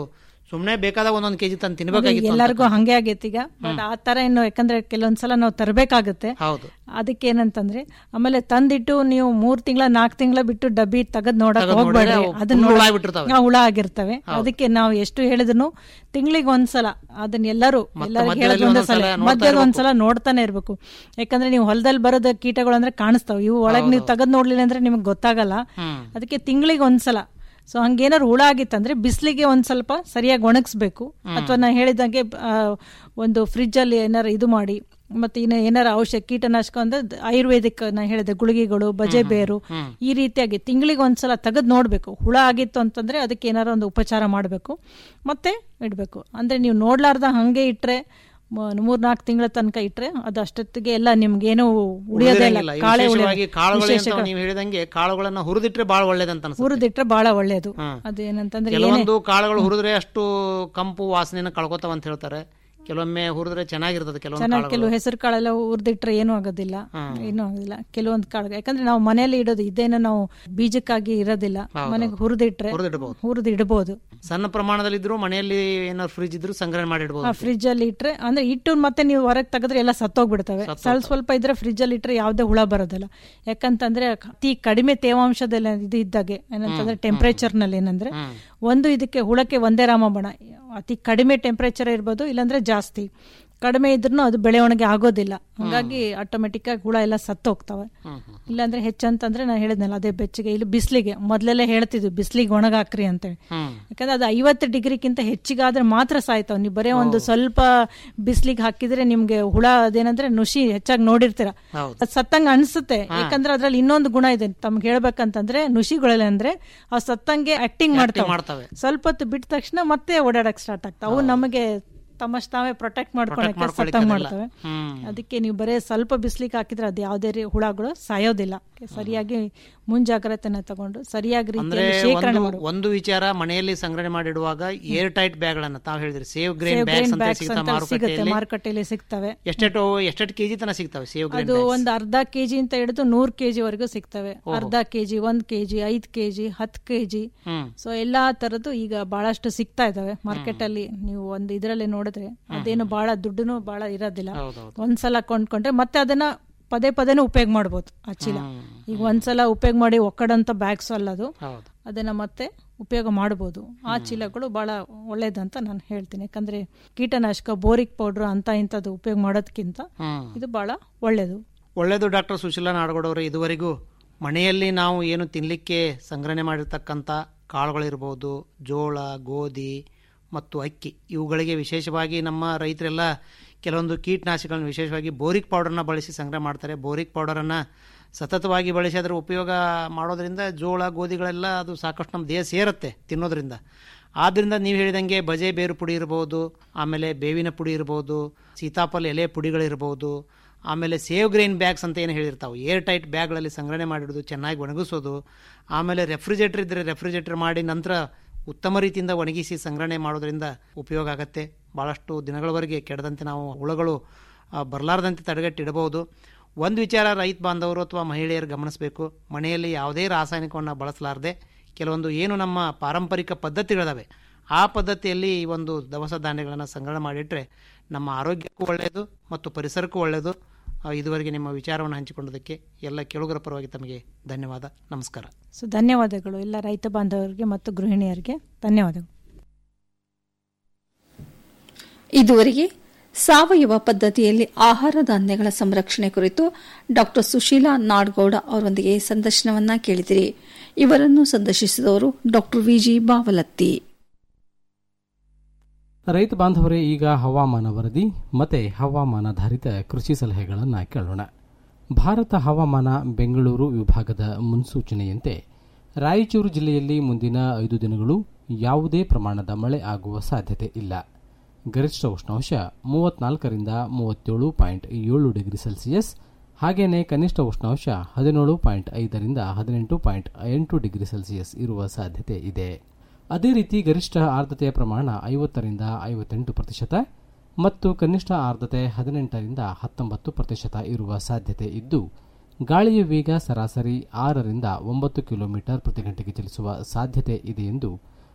ಸುಮ್ಮನೆ ಬೇಕಾದಾಗ ಒಂದೊಂದು ಕೆಜಿ ತಂದು ಅದು ತಿನ್ಬೇಕಾಗಿತ್ತು ಎಲ್ಲರಿಗೂ ಅಂತ. ಹಂಗೆ ಆಗೈತಿ ಈಗ ಬಟ್ ಆ ತರ ಇನ್ನು ಯಾಕಂದ್ರೆ ಕೆಲವೊಂದ್ಸಲ ನಾವು ತರಬೇಕಾಗುತ್ತೆ ಹೌದು ಅದಕ್ಕೆ ಏನಂತಂದ್ರೆ ಆಮೇಲೆ ತಂದಿಟ್ಟು ನೀವು ಮೂರ್ ತಿಂಗಳ ನಾಲ್ಕು ತಿಂಗಳ ಬಿಟ್ಟು ಡಬ್ಬಿ ತೆಗೆದ್ ನೋಡಕ್ ತೆಗ್ದ್ ನೋಡಿದ್ರೆ ಹೋಗ್ಬೇಡ್ರಿ ಅವು ಅದನ್ನ full ಹುಳ ನೋಡಕ್- ಆಗ್ಬಿಟ್ಟಿರ್ತಾವೆ. ಆ, ಹುಳ ಆಗಿರ್ತವೆ ಅದಕ್ಕೆ ನಾವು ಎಷ್ಟು ಹೇಳಿದ್ರು ತಿಂಗಳಿಗೆ ಒಂದ್ಸಲ ಅದನ್ನ ಎಲ್ಲರೂ ಮತ್ತೆ ಎಲ್ಲರಿಗೂ ಮಧ್ಯದಲ್ಲಿ ಹೇಳೋದು ಒಂದೇ ಒಂದೊಂದ್ಸಲ ಸಲ ನೋಡ್ತಾ ಮಧ್ಯದ ಇರ್ಬೇಕು. ಒಂದ್ಸಲ ನೋಡ್ತಾನೆ ಇರ್ಬೇಕು ಯಾಕಂದ್ರೆ ನೀವು ಹೊಲದಲ್ಲಿ ಬರೋದ ಕೀಟಗಳು ಅಂದ್ರೆ ಕಾಣಿಸ್ತಾವ ಇವು ಒಳಗ್ ನೀವು ತೆಗೆದ್ ನೋಡ್ಲಿಲ್ಲ ಅಂದ್ರೆ ನಿಮ್ಗೆ ಗೊತ್ತಾಗಲ್ಲ ಅದಕ್ಕೆ ತಿಂಗಳಿಗೆ ಒಂದ್ಸಲ ಸೊ ಹಂಗೇನಾದ್ರು ಹುಳ ಆಗಿತ್ತಂದ್ರೆ ಬಿಸಿಲಿಗೆ ಒಂದ್ ಸ್ವಲ್ಪ ಸರಿಯಾಗಿ ಒಣಗಿಸ್ಬೇಕು ಅಥವಾ ನಾ ಹೇಳಿದಂಗೆ ಆ, ಒಂದು ಫ್ರಿಜ್ ಅಲ್ಲಿ ಏನಾರು ಇದು ಮಾಡಿ ಮತ್ತೆ ಇನ್ನು ಏನಾರ ಔಷಧ ಕೀಟನಾಶಕ ಅಂದ್ರೆ ದ- ಆಯುರ್ವೇದಿಕ್ ನಾ ಹೇಳಿದೆ ಗುಳಿಗೆಗಳು ಬಜೆ ಬೇರು ಈ ರೀತಿಯಾಗಿ ತಿಂಗಳಿಗೆ ಒಂದ್ಸಲ ತೆಗೆದು ನೋಡ್ಬೇಕು ಹುಳ ಆಗಿತ್ತು ಅಂತಂದ್ರೆ ಅದಕ್ಕೆ ಏನಾರ ಒಂದು ಉಪಚಾರ ಮಾಡಬೇಕು ಮತ್ತೆ ಇಡ್ಬೇಕು ಅಂದ್ರೆ ನೀವು ನೋಡ್ಲಾರ್ದ ಹಂಗೆ ಇಟ್ರೆ ಮೂರ್ ನಾಲ್ಕು ತಿಂಗಳ ತನಕ ಇಟ್ರೆ ಅದು ಅಷ್ಟೊತ್ತಿಗೆ ಎಲ್ಲ ನಿಮ್ಗೇನು ಉಳಿಯೋದೇ ಇಲ್ಲ ಉಳಿದಿರಂಗಿಲ್ಲ. ಕಾಳೆ ವಿಶೇಷವಾಗಿ ಕಾಳುಗಳು ಅಂತ ವಿಶೇಷ ನೀವು ಹೇಳಿದಂಗೆ ಕಾಳುಗಳನ್ನ ಹುರಿದಿಟ್ರೆ ಬಹಳ ಒಳ್ಳೇದಂತ ಅನ್ಸುತ್ತೆ ಹುರಿದಿಟ್ರೆ ಬಹಳ ಒಳ್ಳೇದು ಅದೇನಂತಂದ್ರೆ ಏನೇ ಕೆಲವೊಂದು ಕಾಳುಗಳು ಹುರಿದ್ರೆ ಅಷ್ಟು ಕಂಪು ವಾಸನೆನ ಕಳ್ಕೊತಾವ ಅಂತ ಹೇಳ್ತಾರೆ ಕೆಲವೊಮ್ಮೆ ಹುರಿದ್ರೆ ಚೆನ್ನಾಗಿರ್ತದೆ ಕೆಲವೊಂದು ಚೆನ್ನಾಗಿ ಕಾಳುಗಳು ಕೆಲವು ಹೆಸರು ಕಾಳೆಲ್ಲ ಹುರಿದಿಟ್ರೆ ಏನೂ ಆಗೋದಿಲ್ಲ ಏನೂ ಆಗೋದಿಲ್ಲ ಕೆಲವೊಂದು ಕಾಳು ಯಾಕಂದ್ರೆ ನಾವು ಮನೆಯಲ್ಲಿ ಇಡೋದು ಇದೇನೋ ನಾವು ಬೀಜಕ್ಕಾಗಿ ಇರೋದಿಲ್ಲ ಮನೆಗೆ ಹುರಿದಿಟ್ರೆ ಹುರಿದಿಡ್ಬೋದು. ಹುರಿದು ಇಡಬಹುದು ಸಣ್ಣ ಪ್ರಮಾಣದಲ್ಲಿ ಇದ್ರು ಮನೆಯಲ್ಲಿ ಏನಾದ್ರು ಫ್ರಿಜ್ ಇದ್ರು ಸಂಗ್ರಹಣೆ ಆ ಮಾಡಿಡ್ಬೋದು ಫ್ರಿಜ್ ಅಲ್ಲಿ ಇಟ್ರೆ ಅಂದ್ರೆ ಇಟ್ಟು ಮತ್ತೆ ನೀವು ಹೊರಗೆ ತೆಗೆದ್ರೆ ಎಲ್ಲ ಸತ್ತೋಗ್ಬಿಡ್ತವೆ ಸ್ವಲ್ಪ ಸ್ವಲ್ಪ ಇದ್ರೆ ಫ್ರಿಜ್ ಅಲ್ಲಿ ಇಟ್ರೆ ಯಾವ್ದೇ ಹುಳ ಬರೋದಿಲ್ಲ ಯಾಕಂತಂದ್ರೆ ಅತಿ ಕಡಿಮೆ ತೇವಾಂಶದಲ್ಲಿ ಇದು ಇದ್ದಾಗೆ ಏನಂತಂದ್ರೆ ಟೆಂಪರೇಚರ್ ನಲ್ಲಿ ಏನಂದ್ರೆ ಒಂದು ಇದಕ್ಕೆ ಹುಳಕ್ಕೆ ಒಂದೇ ರಾಮಬಾಣ ಅತಿ ಕಡಿಮೆ ಟೆಂಪರೇಚರ್ ಇರ್ಬೋದು ಇಲ್ಲಾಂದ್ರೆ ಜಾಸ್ತಿ ಕಡಿಮೆ ಇದ್ರೂ ಅದು ಬೆಳವಣಿಗೆ ಆಗೋದಿಲ್ಲ ಹಂಗಾಗಿ ಆಟೋಮೆಟಿಕ್ ಆಗಿ ಹುಳ ಎಲ್ಲ ಸತ್ತು ಹೋಗ್ತವೆ ಇಲ್ಲಾಂದ್ರೆ ಹೆಚ್ಚಂತಂದ್ರೆ ನಾನು ಹೇಳಿದ್ನಲ್ಲ ಅದೇ ಬೆಚ್ಚಗೆ ಇಲ್ಲಿ ಬಿಸಿಲಿಗೆ ಮೊದ್ಲೆಲ್ಲ ಹೇಳ್ತಿದ್ವಿ ಬಿಸಿಲಿಗೆ ಒಣಗಾಕ್ರಿ ಅಂತೇಳಿ ಯಾಕಂದ್ರೆ ಅದು ಐವತ್ತು ಡಿಗ್ರಿಗಿಂತ ಹೆಚ್ಚಿಗಾದ್ರೆ ಮಾತ್ರ ಸಾಯ್ತಾವ್ ನೀವು ಬರೇ ಒಂದು ಸ್ವಲ್ಪ ಬಿಸಿಲಿಗೆ ಹಾಕಿದ್ರೆ ನಿಮ್ಗೆ ಹುಳ ಅದೇನಂದ್ರೆ ನುಷಿ ಹೆಚ್ಚಾಗಿ ನೋಡಿರ್ತೀರ ಹೌದು. ಅದ್ ಸತ್ತಂಗ ಅನ್ಸುತ್ತೆ ಯಾಕಂದ್ರೆ ಅದ್ರಲ್ಲಿ ಇನ್ನೊಂದು ಗುಣ ಇದೆ ತಮ್ಗೆ ಹೇಳ್ಬೇಕಂತಂದ್ರೆ ನುಷಿಗಳಲ್ಲಿ ಅಂದ್ರೆ ಆ ಸತ್ತಂಗೆ ಆಕ್ಟಿಂಗ್ ಮಾಡ್ತಾವೆ ಮಾಡ್ತವೆ. ಸ್ವಲ್ಪ ಹೊತ್ತು ಬಿಟ್ಟ ತಕ್ಷಣ ಮತ್ತೆ ಓಡಾಡಕ್ ಸ್ಟಾರ್ಟ್ ಆಗ್ತಾವೆ ಅವು ನಮಗೆ ತಮ್ಮಷ್ಟು ತಾವೇ ಪ್ರೊಟೆಕ್ಟ್ ಮಾಡ್ಕೊಳಕ್ಕೆ ಮಾಡ್ಕೊಳಿಕ್ಕೆ ಸತ್ತಂಗ್ ಅದೆಲ್ಲ. ಮಾಡ್ತವೆ ಹ್ಮ್. ಅದಕ್ಕೆ ನೀವು ಬರೇ ಸ್ವಲ್ಪ ಬಿಸಿಲಿಗೆ ಹಾಕಿದ್ರೆ ಅದು ಯಾವುದೇ ರೀ ಹುಳಗಳು ಸಾಯೋದಿಲ್ಲ ಸರಿಯಾಗಿ ಮುಂಜಾಗ್ರತೆನ ತಗೊಂಡು ಸರಿಯಾಗಿ ಅಂದ್ರೆ ರೀತಿಯಲ್ಲಿ ಶೇಖರಣೆ ಒಂದು ಮಾಡು ಒಂದು ವಿಚಾರ ಮನೆಯಲ್ಲಿ ಸಂಗ್ರಹಣೆ ಮಾಡಿಡುವಾಗ ಏರ್ ಟೈಟ್ ಬ್ಯಾಗ್ ಗಳನ್ನ ತಾವು ಹೇಳಿದ್ರಿ save grain save bags grain ಅಂತ ಬ್ಯಾಗ್ಸ್ ಸಿಗ್ತಾ ಅಂತ ಸಿಗುತ್ತೆ ಮಾರುಕಟ್ಟೆಯಲ್ಲಿ ಮಾರುಕಟ್ಟೆಯಲ್ಲಿ ಸಿಗ್ತವೆ ಎಷ್ಟೆಷ್ಟು ಎಷ್ಟೆಷ್ಟು ಕೆಜಿ ತನ ಸಿಗ್ತವೆ ಸೇವ್ ಗ್ರೇನ್ ಅದು ಒಂದು ಅರ್ಧ ಕೆಜಿ ಅಂತ ಹಿಡಿದು ನೂರ್ ಕೆಜಿ ವರೆಗೂ ಸಿಗ್ತವೆ ಅರ್ಧ ಕೆಜಿ ಒಂದ್ ಕೆಜಿ ಐದ್ ಕೆಜಿ ಹತ್ ಕೆಜಿ ಹ್ಮ್ ಸೊ ಎಲ್ಲಾ ತರದ್ದು ಈಗ ಬಹಳಷ್ಟು ಸಿಗ್ತಾ ಇದಾವೆ ಮಾರ್ಕೆಟ್ ಅಲ್ಲಿ ನೀವು ಒಂದು ಇದರಲ್ಲಿ ನೋಡಿದ್ರೆ ಅದೇನು ಬಹಳ ದುಡ್ಡುನು ಬಹಳ ಇರೋದಿಲ್ಲ ಹೌದೌದು. ಒಂದ್ಸಲ ಕೊಂಡ್ಕೊಂಡ್ರೆ ಮತ್ತೆ ಅದನ್ನ ಪದೇ ಪದೇನು ಉಪಯೋಗ ಮಾಡ್ಬೋದು ಆ ಚೀಲ ಈಗ ಒಂದ್ಸಲ ಉಪಯೋಗ ಮಾಡಿ ಒಕ್ಕಡಂತ ಬ್ಯಾಗ್ಸ್ ಅಲ್ಲದು ಹೌದು ಅದನ್ನ ಮತ್ತೆ ಉಪಯೋಗ ಮಾಡಬಹುದು ಆ ಚೀಲಗಳು ಬಹಳ ಒಳ್ಳೇದಂತ ನಾನು ಹೇಳ್ತೀನಿ ಯಾಕಂದ್ರೆ ಕೀಟನಾಶಕ ಬೋರಿಕ್ ಪೌಡರ್ ಅಂತ ಇಂಥದ್ದು ಉಪಯೋಗ ಮಾಡೋದಕ್ಕಿಂತ ಹ್ಮ್ ಇದು ಬಹಳ ಒಳ್ಳೇದು ಒಳ್ಳೆಯದು ಡಾಕ್ಟರ್ ಸುಶೀಲಾ ನಾಡಗೌಡವರು ಇದುವರೆಗೂ ಮನೆಯಲ್ಲಿ ನಾವು ಏನು ತಿನ್ನಲಿಕ್ಕೆ ಸಂಗ್ರಹಣೆ ಮಾಡಿರ್ತಕ್ಕಂಥ ಕಾಳುಗಳಿರ್ಬೋದು ಜೋಳ ಗೋಧಿ ಮತ್ತು ಅಕ್ಕಿ ಇವುಗಳಿಗೆ ವಿಶೇಷವಾಗಿ ನಮ್ಮ ರೈತರೆಲ್ಲ ಕೆಲವೊಂದು ಕೀಟನಾಶಕಗಳನ್ನು ವಿಶೇಷವಾಗಿ ಬೋರಿಕ್ ಪೌಡರ್ನ ಬಳಸಿ ಸಂಗ್ರಹ ಮಾಡ್ತಾರೆ ಬೋರಿಕ್ ಪೌಡರನ್ನು ಸತತವಾಗಿ ಬಳಸಿ ಅದರ ಉಪಯೋಗ ಮಾಡೋದ್ರಿಂದ ಜೋಳ ಗೋಧಿಗಳೆಲ್ಲ ಅದು ಸಾಕಷ್ಟು ನಮ್ಮ ದೇಹ ಸೇರುತ್ತೆ ತಿನ್ನೋದ್ರಿಂದ ಆದ್ದರಿಂದ ನೀವು ಹೇಳಿದಂಗೆ ಬಜೆ ಬೇರು ಪುಡಿ ಇರ್ಬೋದು ಆಮೇಲೆ ಬೇವಿನ ಪುಡಿ ಇರ್ಬೋದು ಸೀತಾಫಲ ಎಲೆ ಪುಡಿಗಳಿರ್ಬೋದು ಆಮೇಲೆ ಸೇವ್ ಗ್ರೈನ್ ಬ್ಯಾಗ್ಸ್ ಅಂತ ಏನು ಹೇಳಿರ್ತಾವೆ ಏರ್ ಟೈಟ್ ಬ್ಯಾಗ್ಗಳಲ್ಲಿ ಸಂಗ್ರಹಣೆ ಮಾಡಿಡೋದು ಚೆನ್ನಾಗಿ ಒಣಗಿಸೋದು ಆಮೇಲೆ ರೆಫ್ರಿಜರೇಟರ್ ಇದ್ದರೆ ರೆಫ್ರಿಜರೇಟರ್ ಮಾಡಿ ನಂತರ ಉತ್ತಮ ರೀತಿಯಿಂದ ಒಣಗಿಸಿ ಸಂಗ್ರಹಣೆ ಮಾಡೋದ್ರಿಂದ ಉಪಯೋಗ ಆಗತ್ತೆ ಭಾಳಷ್ಟು ದಿನಗಳವರೆಗೆ ಕೆಡದಂತೆ ನಾವು ಹುಳುಗಳು ಆ, ಬರಲಾರ್ದಂತೆ ತಡೆಗಟ್ಟಿಡಬಹುದು ಒಂದು ವಿಚಾರ ರೈತ ಬಾಂಧವರು ಅಥವಾ ಮಹಿಳೆಯರು ಗಮನಿಸಬೇಕು ಮನೆಯಲ್ಲಿ ಯಾವುದೇ ರಾಸಾಯನಿಕವನ್ನು ಬಳಸಲಾರದೆ ಕೆಲವೊಂದು ಏನು ನಮ್ಮ ಪಾರಂಪರಿಕ ಪದ್ಧತಿಗಳಿದಾವೆ ಆ ಪದ್ಧತಿಯಲ್ಲಿ ಈ ಒಂದು ದವಸ ಧಾನ್ಯಗಳನ್ನು ಸಂಗ್ರಹಣೆ ಮಾಡಿಟ್ರೆ ನಮ್ಮ ಆರೋಗ್ಯಕ್ಕೂ ಒಳ್ಳೆಯದು ಮತ್ತು ಪರಿಸರಕ್ಕೂ ಒಳ್ಳೆಯದು ಆ, ಇದುವರೆಗೆ ನಿಮ್ಮ ವಿಚಾರವನ್ನು ಹಂಚಿಕೊಂಡದಕ್ಕೆ ಎಲ್ಲ ಕೇಳುಗರ ಪರವಾಗಿ ತಮಗೆ ಧನ್ಯವಾದ ನಮಸ್ಕಾರ ಸೊ ಧನ್ಯವಾದಗಳು ಎಲ್ಲ ರೈತ ಬಾಂಧವರಿಗೆ ಮತ್ತು ಗೃಹಿಣಿಯರಿಗೆ ಧನ್ಯವಾದಗಳು ಇದುವರೆಗೆ ಸಾವಯವ ಪದ್ಧತಿಯಲ್ಲಿ ಆಹಾರ ಧಾನ್ಯಗಳ ಸಂರಕ್ಷಣೆ ಕುರಿತು ಡಾಕ್ಟರ್ ಸುಶೀಲಾ ನಾಡ್ಗೌಡ ಅವರೊಂದಿಗೆ ಸಂದರ್ಶನವನ್ನ ಕೇಳಿದಿರಿ ಇವರನ್ನು ಸಂದರ್ಶಿಸಿದವರು ಡಾಕ್ಟರ್ ವಿಜಿ ಬಾವಲತ್ತಿ ರೈತ ಬಾಂಧವರೇ ಈಗ ಹವಾಮಾನ ವರದಿ ಮತ್ತೆ ಹವಾಮಾನಾಧಾರಿತ ಕೃಷಿ ಸಲಹೆಗಳನ್ನು ಕೇಳೋಣ ಭಾರತ ಹವಾಮಾನ ಬೆಂಗಳೂರು ವಿಭಾಗದ ಮುನ್ಸೂಚನೆಯಂತೆ ರಾಯಚೂರು ಜಿಲ್ಲೆಯಲ್ಲಿ ಮುಂದಿನ ಐದು ದಿನಗಳು ಯಾವುದೇ ಪ್ರಮಾಣದ ಮಳೆ ಆಗುವ ಸಾಧ್ಯತೆ ಇಲ್ಲ ಗರಿಷ್ಠ ಉಷ್ಣಾಂಶ ಮೂವತ್ನಾಲ್ಕರಿಂದ ಮೂವತ್ತೇಳು ಪಾಯಿಂಟ್ ಏಳು ಡಿಗ್ರಿ ಸೆಲ್ಸಿಯಸ್ ಹಾಗೆಯೇ ಕನಿಷ್ಠ ಉಷ್ಣಾಂಶ ಹದಿನೇಳು ಪಾಯಿಂಟ್ ಐದರಿಂದ ಹದಿನೆಂಟು ಪಾಯಿಂಟ್ ಎಂಟು ಡಿಗ್ರಿ ಸೆಲ್ಸಿಯಸ್ ಇರುವ ಸಾಧ್ಯತೆ ಇದೆ ಅದೇ ರೀತಿ ಗರಿಷ್ಠ ಆರ್ದ್ರತೆಯ ಪ್ರಮಾಣ ಐವತ್ತರಿಂದ ಐವತ್ತೆಂಟು ಪ್ರತಿಶತ ಮತ್ತು ಕನಿಷ್ಠ ಆರ್ದ್ರತೆ ಹದಿನೆಂಟರಿಂದ ಹತ್ತೊಂಬತ್ತು ಪ್ರತಿಶತ ಇರುವ ಸಾಧ್ಯತೆ ಇದ್ದು ಗಾಳಿಯ ವೇಗ ಸರಾಸರಿ ಆರರಿಂದ ಒಂಬತ್ತು ಕಿಲೋಮೀಟರ್ ಪ್ರತಿ ಗಂಟೆಗೆ ಚಲಿಸುವ ಸಾಧ್ಯತೆ ಇದೆ ಎಂದು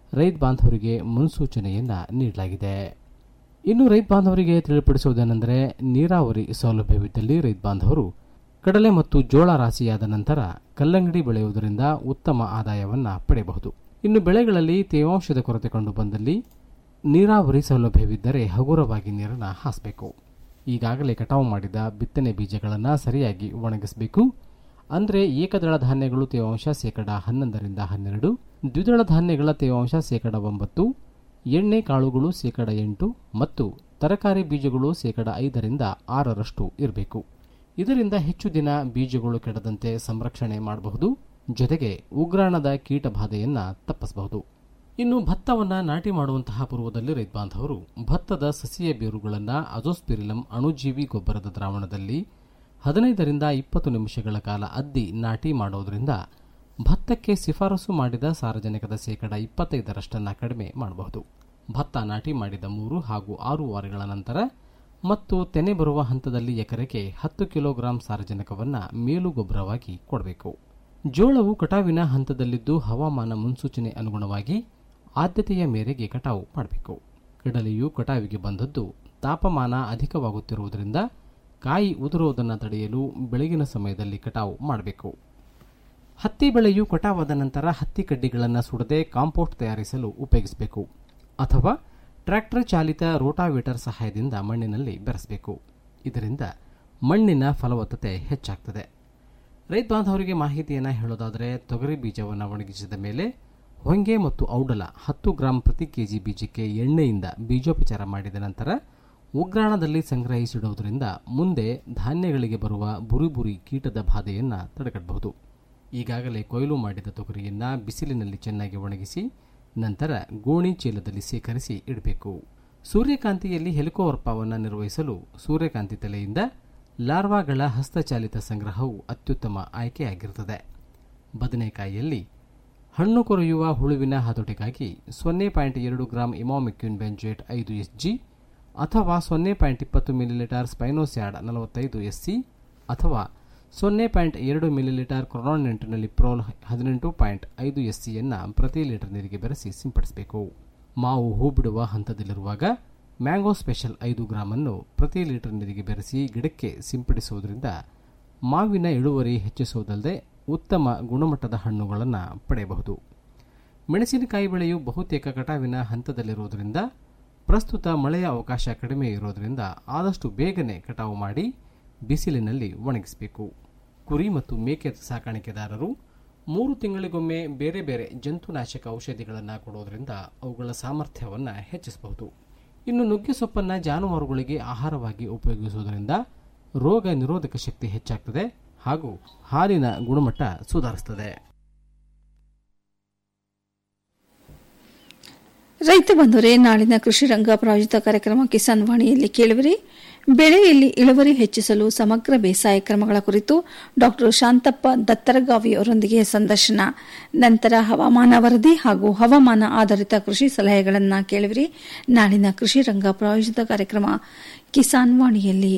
ರೈತ ಬಾಂಧವರಿಗೆ ಮುನ್ಸೂಚನೆಯನ್ನ ನೀಡಲಾಗಿದೆ ಇನ್ನು ರೈತ ಬಾಂಧವರಿಗೆ ತಿಳಿಪಡಿಸುವುದೇನೆಂದರೆ ನೀರಾವರಿ ಸೌಲಭ್ಯವಿದ್ದಲ್ಲಿ ರೈತ ಬಾಂಧವರು ಕಡಲೆ ಮತ್ತು ಜೋಳ ರಾಶಿಯಾದ ನಂತರ ಕಲ್ಲಂಗಡಿ ಬೆಳೆಯುವುದರಿಂದ ಉತ್ತಮ ಆದಾಯವನ್ನು ಪಡೆಯಬಹುದು ಇನ್ನು ಬೆಳೆಗಳಲ್ಲಿ ತೇವಾಂಶದ ಕೊರತೆ ಕಂಡು ಬಂದಲ್ಲಿ ನೀರಾವರಿ ಸೌಲಭ್ಯವಿದ್ದರೆ ಹಗುರವಾಗಿ ನೀರನ್ನು ಹಾಸಬೇಕು ಈಗಾಗಲೇ ಕಟಾವು ಮಾಡಿದ ಬಿತ್ತನೆ ಬೀಜಗಳನ್ನು ಸರಿಯಾಗಿ ಒಣಗಿಸಬೇಕು ಅಂದರೆ ಏಕದಳ ಧಾನ್ಯಗಳು ತೇವಾಂಶ ಶೇಕಡ ಹನ್ನೊಂದರಿಂದ ಹನ್ನೆರಡು ದ್ವಿದಳ ಧಾನ್ಯಗಳ ತೇವಾಂಶ ಶೇಕಡ ಒಂಬತ್ತು ಎಣ್ಣೆ ಕಾಳುಗಳು ಶೇಕಡ ಎಂಟು ಮತ್ತು ತರಕಾರಿ ಬೀಜಗಳು ಶೇಕಡ ಐದರಿಂದ ಆರರಷ್ಟು ಇರಬೇಕು ಇದರಿಂದ ಹೆಚ್ಚು ದಿನ ಬೀಜಗಳು ಕೆಡದಂತೆ ಸಂರಕ್ಷಣೆ ಮಾಡಬಹುದು ಜೊತೆಗೆ ಉಗ್ರಾಣದ ಕೀಟ ಬಾಧೆಯನ್ನು ತಪ್ಪಿಸಬಹುದು ಇನ್ನು ಭತ್ತವನ್ನು ನಾಟಿ ಮಾಡುವಂತಹ ಪೂರ್ವದಲ್ಲಿ ರೈತ ಬಾಂಧವರು ಭತ್ತದ ಸಸಿಯ ಬೇರುಗಳನ್ನು ಅಜೋಸ್ಪಿರಿಲಂ ಅಣುಜೀವಿ ಗೊಬ್ಬರದ ದ್ರಾವಣದಲ್ಲಿ ಹದಿನೈದರಿಂದ ಇಪ್ಪತ್ತು ನಿಮಿಷಗಳ ಕಾಲ ಅದ್ದಿ ನಾಟಿ ಮಾಡೋದ್ರಿಂದ ಭತ್ತಕ್ಕೆ ಶಿಫಾರಸು ಮಾಡಿದ ಸಾರಜನಕದ ಶೇಕಡ ಇಪ್ಪತ್ತೈದರಷ್ಟನ್ನು ಕಡಿಮೆ ಮಾಡಬಹುದು ಭತ್ತ ನಾಟಿ ಮಾಡಿದ ಮೂರು ಹಾಗೂ ಆರು ವಾರಗಳ ನಂತರ ಮತ್ತು ತೆನೆ ಬರುವ ಹಂತದಲ್ಲಿ ಎಕರೆಗೆ ಹತ್ತು ಕಿಲೋಗ್ರಾಂ ಸಾರಜನಕವನ್ನು ಮೇಲು ಗೊಬ್ಬರವಾಗಿ ಕೊಡಬೇಕು ಜೋಳವು ಕಟಾವಿನ ಹಂತದಲ್ಲಿದ್ದು ಹವಾಮಾನ ಮುನ್ಸೂಚನೆ ಅನುಗುಣವಾಗಿ ಆದ್ಯತೆಯ ಮೇರೆಗೆ ಕಟಾವು ಮಾಡಬೇಕು ಕಡಲೆಯು ಕಟಾವಿಗೆ ಬಂದದ್ದು ತಾಪಮಾನ ಅಧಿಕವಾಗುತ್ತಿರುವುದರಿಂದ ಕಾಯಿ ಉದುರುವುದನ್ನು ತಡೆಯಲು ಬೆಳಗಿನ ಸಮಯದಲ್ಲಿ ಕಟಾವು ಮಾಡಬೇಕು ಹತ್ತಿ ಬೆಳೆಯು ಕಟಾವಾದ ನಂತರ ಹತ್ತಿ ಕಡ್ಡಿಗಳನ್ನು ಸುಡದೆ ಕಾಂಪೋಸ್ಟ್ ತಯಾರಿಸಲು ಉಪಯೋಗಿಸಬೇಕು ಅಥವಾ ಟ್ರ್ಯಾಕ್ಟರ್ ಚಾಲಿತ ರೋಟಾವೇಟರ್ ಸಹಾಯದಿಂದ ಮಣ್ಣಿನಲ್ಲಿ ಬೆರೆಸಬೇಕು ಇದರಿಂದ ಮಣ್ಣಿನ ಫಲವತ್ತತೆ ಹೆಚ್ಚಾಗ್ತದೆ ರೈತ ಬಾಂಧವರಿಗೆ ಮಾಹಿತಿಯನ್ನು ಹೇಳೋದಾದರೆ ತೊಗರಿ ಬೀಜವನ್ನು ಒಣಗಿಸಿದ ಮೇಲೆ ಹೊಂಗೆ ಮತ್ತು ಔಡಲ ಹತ್ತು ಗ್ರಾಂ ಪ್ರತಿ ಕೆಜಿ ಬೀಜಕ್ಕೆ ಎಣ್ಣೆಯಿಂದ ಬೀಜೋಪಚಾರ ಮಾಡಿದ ನಂತರ ಉಗ್ರಾಣದಲ್ಲಿ ಸಂಗ್ರಹಿಸಿಡುವುದರಿಂದ ಮುಂದೆ ಧಾನ್ಯಗಳಿಗೆ ಬರುವ ಬುರಿ ಬುರಿ ಕೀಟದ ಬಾಧೆಯನ್ನು ತಡೆಗಟ್ಟಬಹುದು ಈಗಾಗಲೇ ಕೊಯ್ಲು ಮಾಡಿದ ತೊಗರಿಯನ್ನು ಬಿಸಿಲಿನಲ್ಲಿ ಚೆನ್ನಾಗಿ ಒಣಗಿಸಿ ನಂತರ ಗೋಣಿ ಚೀಲದಲ್ಲಿ ಸೇಕರಿಸಿ ಇಡಬೇಕು ಸೂರ್ಯಕಾಂತಿಯಲ್ಲಿ ಹೆಲಿಕೋವರ್ಪವನ್ನು ನಿರ್ವಹಿಸಲು ಸೂರ್ಯಕಾಂತಿ ತಲೆಯಿಂದ ಲಾರ್ವಾಗಳ ಹಸ್ತಚಾಲಿತ ಸಂಗ್ರಹವು ಅತ್ಯುತ್ತಮ ಆಯ್ಕೆಯಾಗಿರುತ್ತದೆ ಬದನೆಕಾಯಿಯಲ್ಲಿ ಹಣ್ಣು ಕೊರೆಯುವ ಹುಳುವಿನ ಹತೋಟಿಗಾಗಿ ಸೊನ್ನೆ ಪಾಯಿಂಟ್ ಎರಡು ಗ್ರಾಂ ಇಮಾಮಿಕ್ಯೂನ್ ಬೆಂಜೇಟ್ ಐದು ಎಸ್ ಜಿ ಅಥವಾ ಸೊನ್ನೆ ಪಾಯಿಂಟ್ ಇಪ್ಪತ್ತು ಮಿಲಿಲೀಟರ್ ಸ್ಪೈನೋಸ್ಯಾಡ್ ನಲವತ್ತೈದು ಎಸ್ ಸಿ ಅಥವಾ ಸೊನ್ನೆ ಪಾಯಿಂಟ್ ಎರಡು ಮಿಲಿಲೀಟರ್ ಕ್ರೊನಾನೆಂಟಿನಲ್ಲಿ ಪ್ರೋಲ್ ಹದಿನೆಂಟು ಪಾಯಿಂಟ್ ಐದು ಎಸ್ ಸಿಯನ್ನು ಪ್ರತಿ ಲೀಟರ್ ನೀರಿಗೆ ಬೆರೆಸಿ ಸಿಂಪಡಿಸಬೇಕು ಮಾವು ಹೂ ಬಿಡುವ ಹಂತದಲ್ಲಿರುವಾಗ ಮ್ಯಾಂಗೋ ಸ್ಪೆಷಲ್ ಐದು ಗ್ರಾಮನ್ನು ಪ್ರತಿ ಲೀಟರ್ ನೀರಿಗೆ ಬೆರೆಸಿ ಗಿಡಕ್ಕೆ ಸಿಂಪಡಿಸುವುದರಿಂದ ಮಾವಿನ ಇಳುವರಿ ಹೆಚ್ಚಿಸುವುದಲ್ಲದೆ ಉತ್ತಮ ಗುಣಮಟ್ಟದ ಹಣ್ಣುಗಳನ್ನು ಪಡೆಯಬಹುದು ಮೆಣಸಿನಕಾಯಿ ಬೆಳೆಯು ಬಹುತೇಕ ಕಟಾವಿನ ಹಂತದಲ್ಲಿರುವುದರಿಂದ ಪ್ರಸ್ತುತ ಮಳೆಯ ಅವಕಾಶ ಕಡಿಮೆ ಇರೋದರಿಂದ ಆದಷ್ಟು ಬೇಗನೆ ಕಟಾವು ಮಾಡಿ ಬಿಸಿಲಿನಲ್ಲಿ ಒಣಗಿಸಬೇಕು ಕುರಿ ಮತ್ತು ಮೇಕೆ ಸಾಕಾಣಿಕೆದಾರರು ಮೂರು ತಿಂಗಳಿಗೊಮ್ಮೆ ಬೇರೆ ಬೇರೆ ಜಂತುನಾಶಕ ಔಷಧಿಗಳನ್ನು ಕೊಡೋದ್ರಿಂದ ಅವುಗಳ ಸಾಮರ್ಥ್ಯವನ್ನು ಹೆಚ್ಚಿಸಬಹುದು ಇನ್ನು ನುಗ್ಗೆ ಸೊಪ್ಪನ್ನು ಜಾನುವಾರುಗಳಿಗೆ ಆಹಾರವಾಗಿ ಉಪಯೋಗಿಸುವುದರಿಂದ ರೋಗ ನಿರೋಧಕ ಶಕ್ತಿ ಹೆಚ್ಚಾಗ್ತದೆ ಹಾಗೂ ಹಾಲಿನ ಗುಣಮಟ್ಟ ಸುಧಾರಿಸುತ್ತದೆ ರೈತ ಬಂಧುರೇ ನಾಳಿನ ಕೃಷಿ ರಂಗ ಪ್ರಾಯೋಜಿತ ಕಾರ್ಯಕ್ರಮ ಕಿಸಾನ್ ವಾಣಿಯಲ್ಲಿ ಕೇಳುವಿರಿ ಬೆಳೆಯಲ್ಲಿ ಇಳುವರಿ ಹೆಚ್ಚಿಸಲು ಸಮಗ್ರ ಬೇಸಾಯ ಕ್ರಮಗಳ ಕುರಿತು ಡಾ ಶಾಂತಪ್ಪ ದತ್ತರಗಾವಿ ಅವರೊಂದಿಗೆ ಸಂದರ್ಶನ ನಂತರ ಹವಾಮಾನ ವರದಿ ಹಾಗೂ ಹವಾಮಾನ ಆಧಾರಿತ ಕೃಷಿ ಸಲಹೆಗಳನ್ನು ಕೇಳುವಿರಿ ನಾಳಿನ ಕೃಷಿ ರಂಗ ಪ್ರಾಯೋಜಿತ ಕಾರ್ಯಕ್ರಮ ಕಿಸಾನ್ ವಾಣಿಯಲ್ಲಿ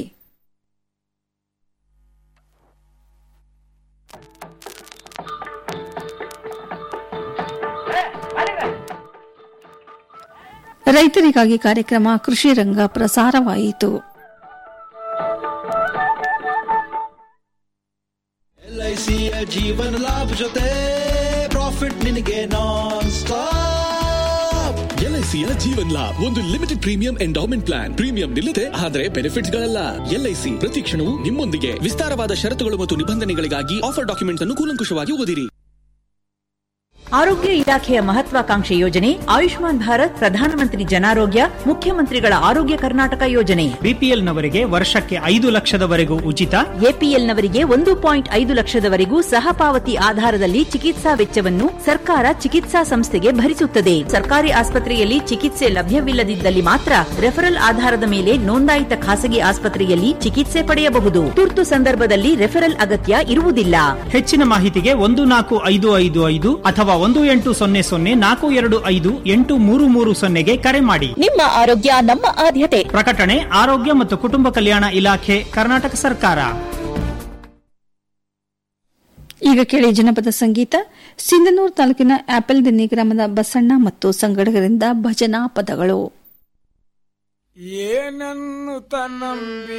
ರೈತರಿಗಾಗಿ ಕಾರ್ಯಕ್ರಮ ಕೃಷಿ ರಂಗ ಪ್ರಸಾರವಾಯಿತು ಎಲ್ಐಸಿಯ ಜೀವನ ಲಾಭ ಜೊತೆ ಪ್ರಾಫಿಟ್ ನಿನಗೆ ನಾನ್ ಸ್ಟಾಪ್ ಎಲ್ಐಸಿಯ ಜೀವನ್ ಲಾಭ್ ಒಂದು limited premium endowment plan premium ನಿಲ್ಲದೆ ಆದರೆ ಬೆನಿಫಿಟ್ಸ್ ಗಳಲ್ಲ ಎಲ್ಐಸಿ ಪ್ರತಿ ಕ್ಷಣವೂ ನಿಮ್ಮೊಂದಿಗೆ ವಿಸ್ತಾರವಾದ ಷರತ್ತುಗಳು ಮತ್ತು ನಿಬಂಧನೆಗಳಿಗಾಗಿ ಆಫರ್ ಡಾಕ್ಯುಮೆಂಟ್ಸ್ ಅನ್ನು ಕೂಲಂಕುಷವಾಗಿ ಓದಿರಿ ಆರೋಗ್ಯ ಇಲಾಖೆಯ ಮಹತ್ವಾಕಾಂಕ್ಷೆ ಯೋಜನೆ ಆಯುಷ್ಮಾನ್ ಭಾರತ್ ಪ್ರಧಾನಮಂತ್ರಿ ಜನಾರೋಗ್ಯ ಮುಖ್ಯಮಂತ್ರಿಗಳ ಆರೋಗ್ಯ ಕರ್ನಾಟಕ ಯೋಜನೆ ಬಿಪಿಎಲ್ನವರಿಗೆ ವರ್ಷಕ್ಕೆ ಐದು ಲಕ್ಷದವರೆಗೂ ಉಚಿತ ಎಪಿಎಲ್ನವರಿಗೆ ಒಂದು ಪಾಯಿಂಟ್ ಐದು ಲಕ್ಷದವರೆಗೂ ಸಹಪಾವತಿ ಆಧಾರದಲ್ಲಿ ಚಿಕಿತ್ಸಾ ವೆಚ್ಚವನ್ನು ಸರ್ಕಾರ ಚಿಕಿತ್ಸಾ ಸಂಸ್ಥೆಗೆ ಭರಿಸುತ್ತದೆ ಸರ್ಕಾರಿ ಆಸ್ಪತ್ರೆಯಲ್ಲಿ ಚಿಕಿತ್ಸೆ ಲಭ್ಯವಿಲ್ಲದಿದ್ದಲ್ಲಿ ಮಾತ್ರ ರೆಫರಲ್ ಆಧಾರದ ಮೇಲೆ ನೋಂದಾಯಿತ ಖಾಸಗಿ ಆಸ್ಪತ್ರೆಯಲ್ಲಿ ಚಿಕಿತ್ಸೆ ಪಡೆಯಬಹುದು ತುರ್ತು ಸಂದರ್ಭದಲ್ಲಿ ರೆಫರಲ್ ಅಗತ್ಯ ಇರುವುದಿಲ್ಲ ಹೆಚ್ಚಿನ ಮಾಹಿತಿಗೆ ಒಂದು ನಾಲ್ಕು ಐದು ಐದು ಐದು ಅಥವಾ ಒಂದು ಎಂಟು ಸೊನ್ನೆ ಸೊನ್ನೆ ನಾಲ್ಕು ಎರಡು ಐದು ಎಂಟು ಮೂರು ಮೂರು ಸೊನ್ನೆಗೆ ಕರೆ ಮಾಡಿ ನಿಮ್ಮ ಆರೋಗ್ಯ ನಮ್ಮ ಆದ್ಯತೆ ಪ್ರಕಟಣೆ ಆರೋಗ್ಯ ಮತ್ತು ಕುಟುಂಬ ಕಲ್ಯಾಣ ಇಲಾಖೆ ಕರ್ನಾಟಕ ಸರ್ಕಾರ ಈಗ ಕೇಳಿ ಜನಪದ ಸಂಗೀತ ಸಿಂಧನೂರು ತಾಲೂಕಿನ ಆಪಲ್ ದಿನ್ನಿ ಗ್ರಾಮದ ಬಸಣ್ಣ ಮತ್ತು ಸಂಗಡಗರಿಂದ ಭಜನಾ ಪದಗಳು ಏನನ್ನು ತನ್ನಂಬಿ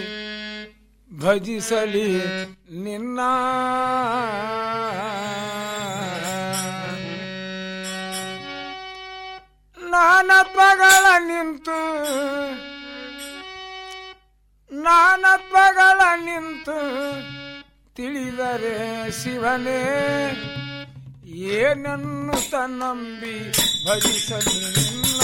ಭಜಿಸಲಿ ನಿನ್ನ ನಾನತ್ವಗಳ ನಿಂತು ನಾನತ್ವಗಳ ನಿಂತು ತಿಳಿದರೆ ಶಿವನೇ ಏನನ್ನು ತನ್ನಂಬಿ ಭಜಿಸಲಿ ನಿನ್ನ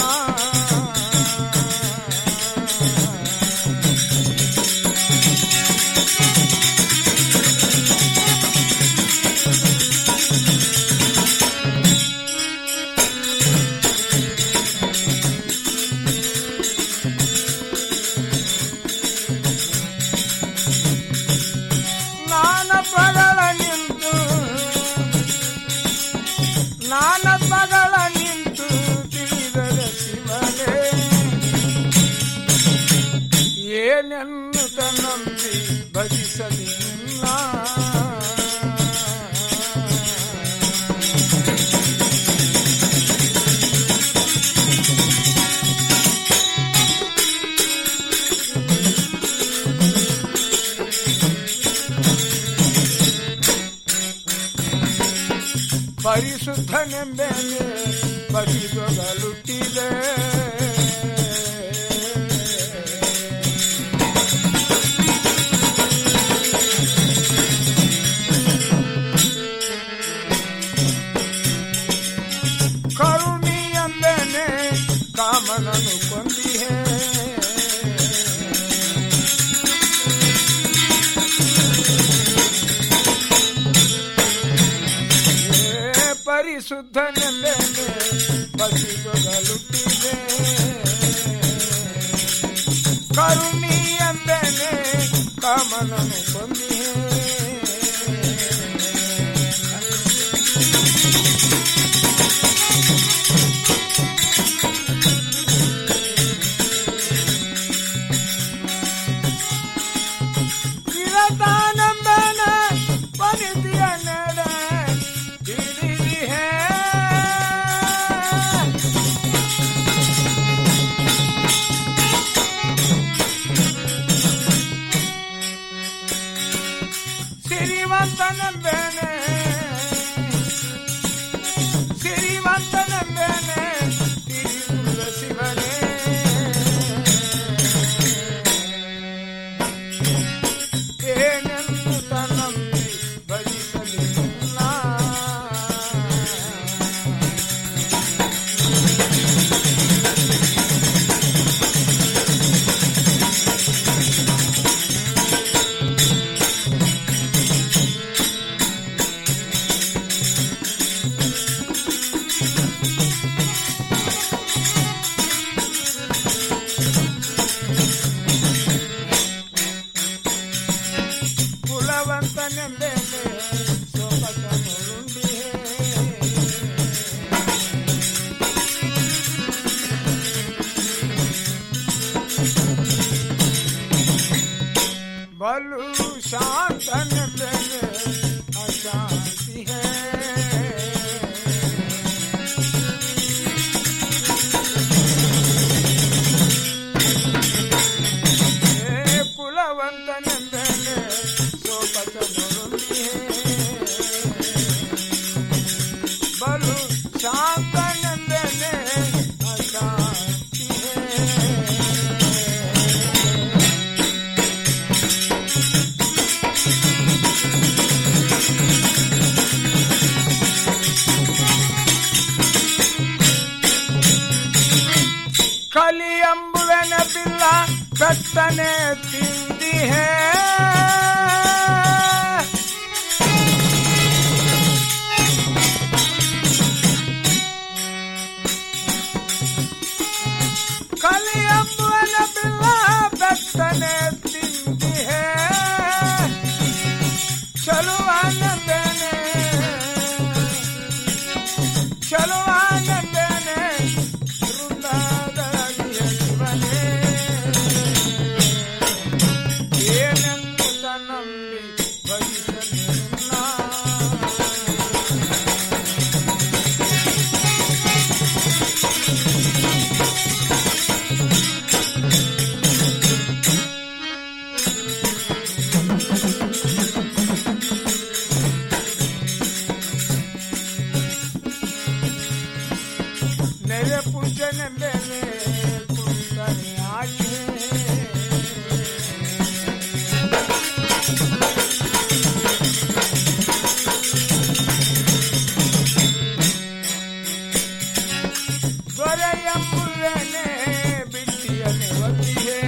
ನಾನ ಪಗಳ ನಿಂತು ನಾನ ಪಗಳ ನಿಂತು ತಿಳಿದರ ಶಿವನೇ ಏನೆನ್ನು ನಂಬಿ ಭಜಿಸಲಿ ನಿನ್ನ ಪರಿಶುದ್ಧನೆಂಬೆನೆ ಬಸಿದೊಗಲುಟ್ಟಿದೆ ಕರುಣಿ ಎಂಬೆನೆ ಕಾಮನನು ಕೊಂದಿಹೇ ಪರಿಶುದ್ಧನೆಂದೇನೆ ಬಸಿದೊಗಲುಟ್ಟಿದೆ ಕರುಣಿ ಎಂದೇನೆ ಕಾಮನನು ಕೊಂದಿಹೇ ಇರತಾನೆಂಬೆನ ಪನಿತಿಯ ನಡೆ ಹಿಡಿದಿಹೇ ಸಿರಿವಂತನೆಂಬೆನೆ ಸಿರಿವಂತನೆಂಬೆನೆ ತಿಳಿಯುವ ಶಿವನೇ ಏನೆಂದು ತನ್ನಂಬಿ ಭಜಿಸಲಿ ನಿನ್ನ. ಕುಲವಂತನೆಂಬೆನೆ ಸೊಬಕನುರುಂಡಿಹೇ ಬಲು ಶಾಂತನೆಂಬೆನೆ ಅಶಾಂತಿ ಹೇ ಹೇ ಕುಲವಂತನೆಂಬೆನೆ ಸೋಪತನುರುಂಡಿಹೇ ಬಲು ಶಾಂತನೆಂಬೆನೆ ಅಶಾಂತಿ ಹೇ ಕಲಿ ಎಂಬುವೆನ ಬಿಲ್ಲ ಕತ್ತನೆ ತಿಂದಿಹೇ ಕಲಿ ಎಂಬುವೆನ ಬಿಲ್ಲ ಕತ್ತನೆ ತಿಂದಿಹೇ ಚಲುವಾನಂದನೆ ಚಲುವಾನಂದನೆ ವೃಂದಾದಳಗಿಯ ಶಿವನೇ ಏನ पूजन बेले कुंदन आई है ದೊರೆಯಂಬುದನೆ ಬಿಟ್ಟಿಯನೆ ಒತ್ತಿಯೇ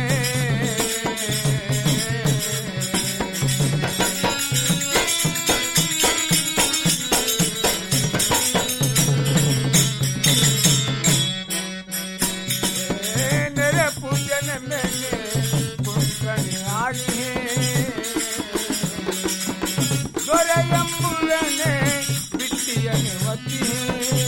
ನೆರೆ ಪೂಜನೆ ಮೇಲೆ ಕುಂಕಣಿ ಆಡಿ ದೊರೆಯಂಬುದನೆ ಬಿಟ್ಟಿಯನೆ ಒತ್ತಿಯೇ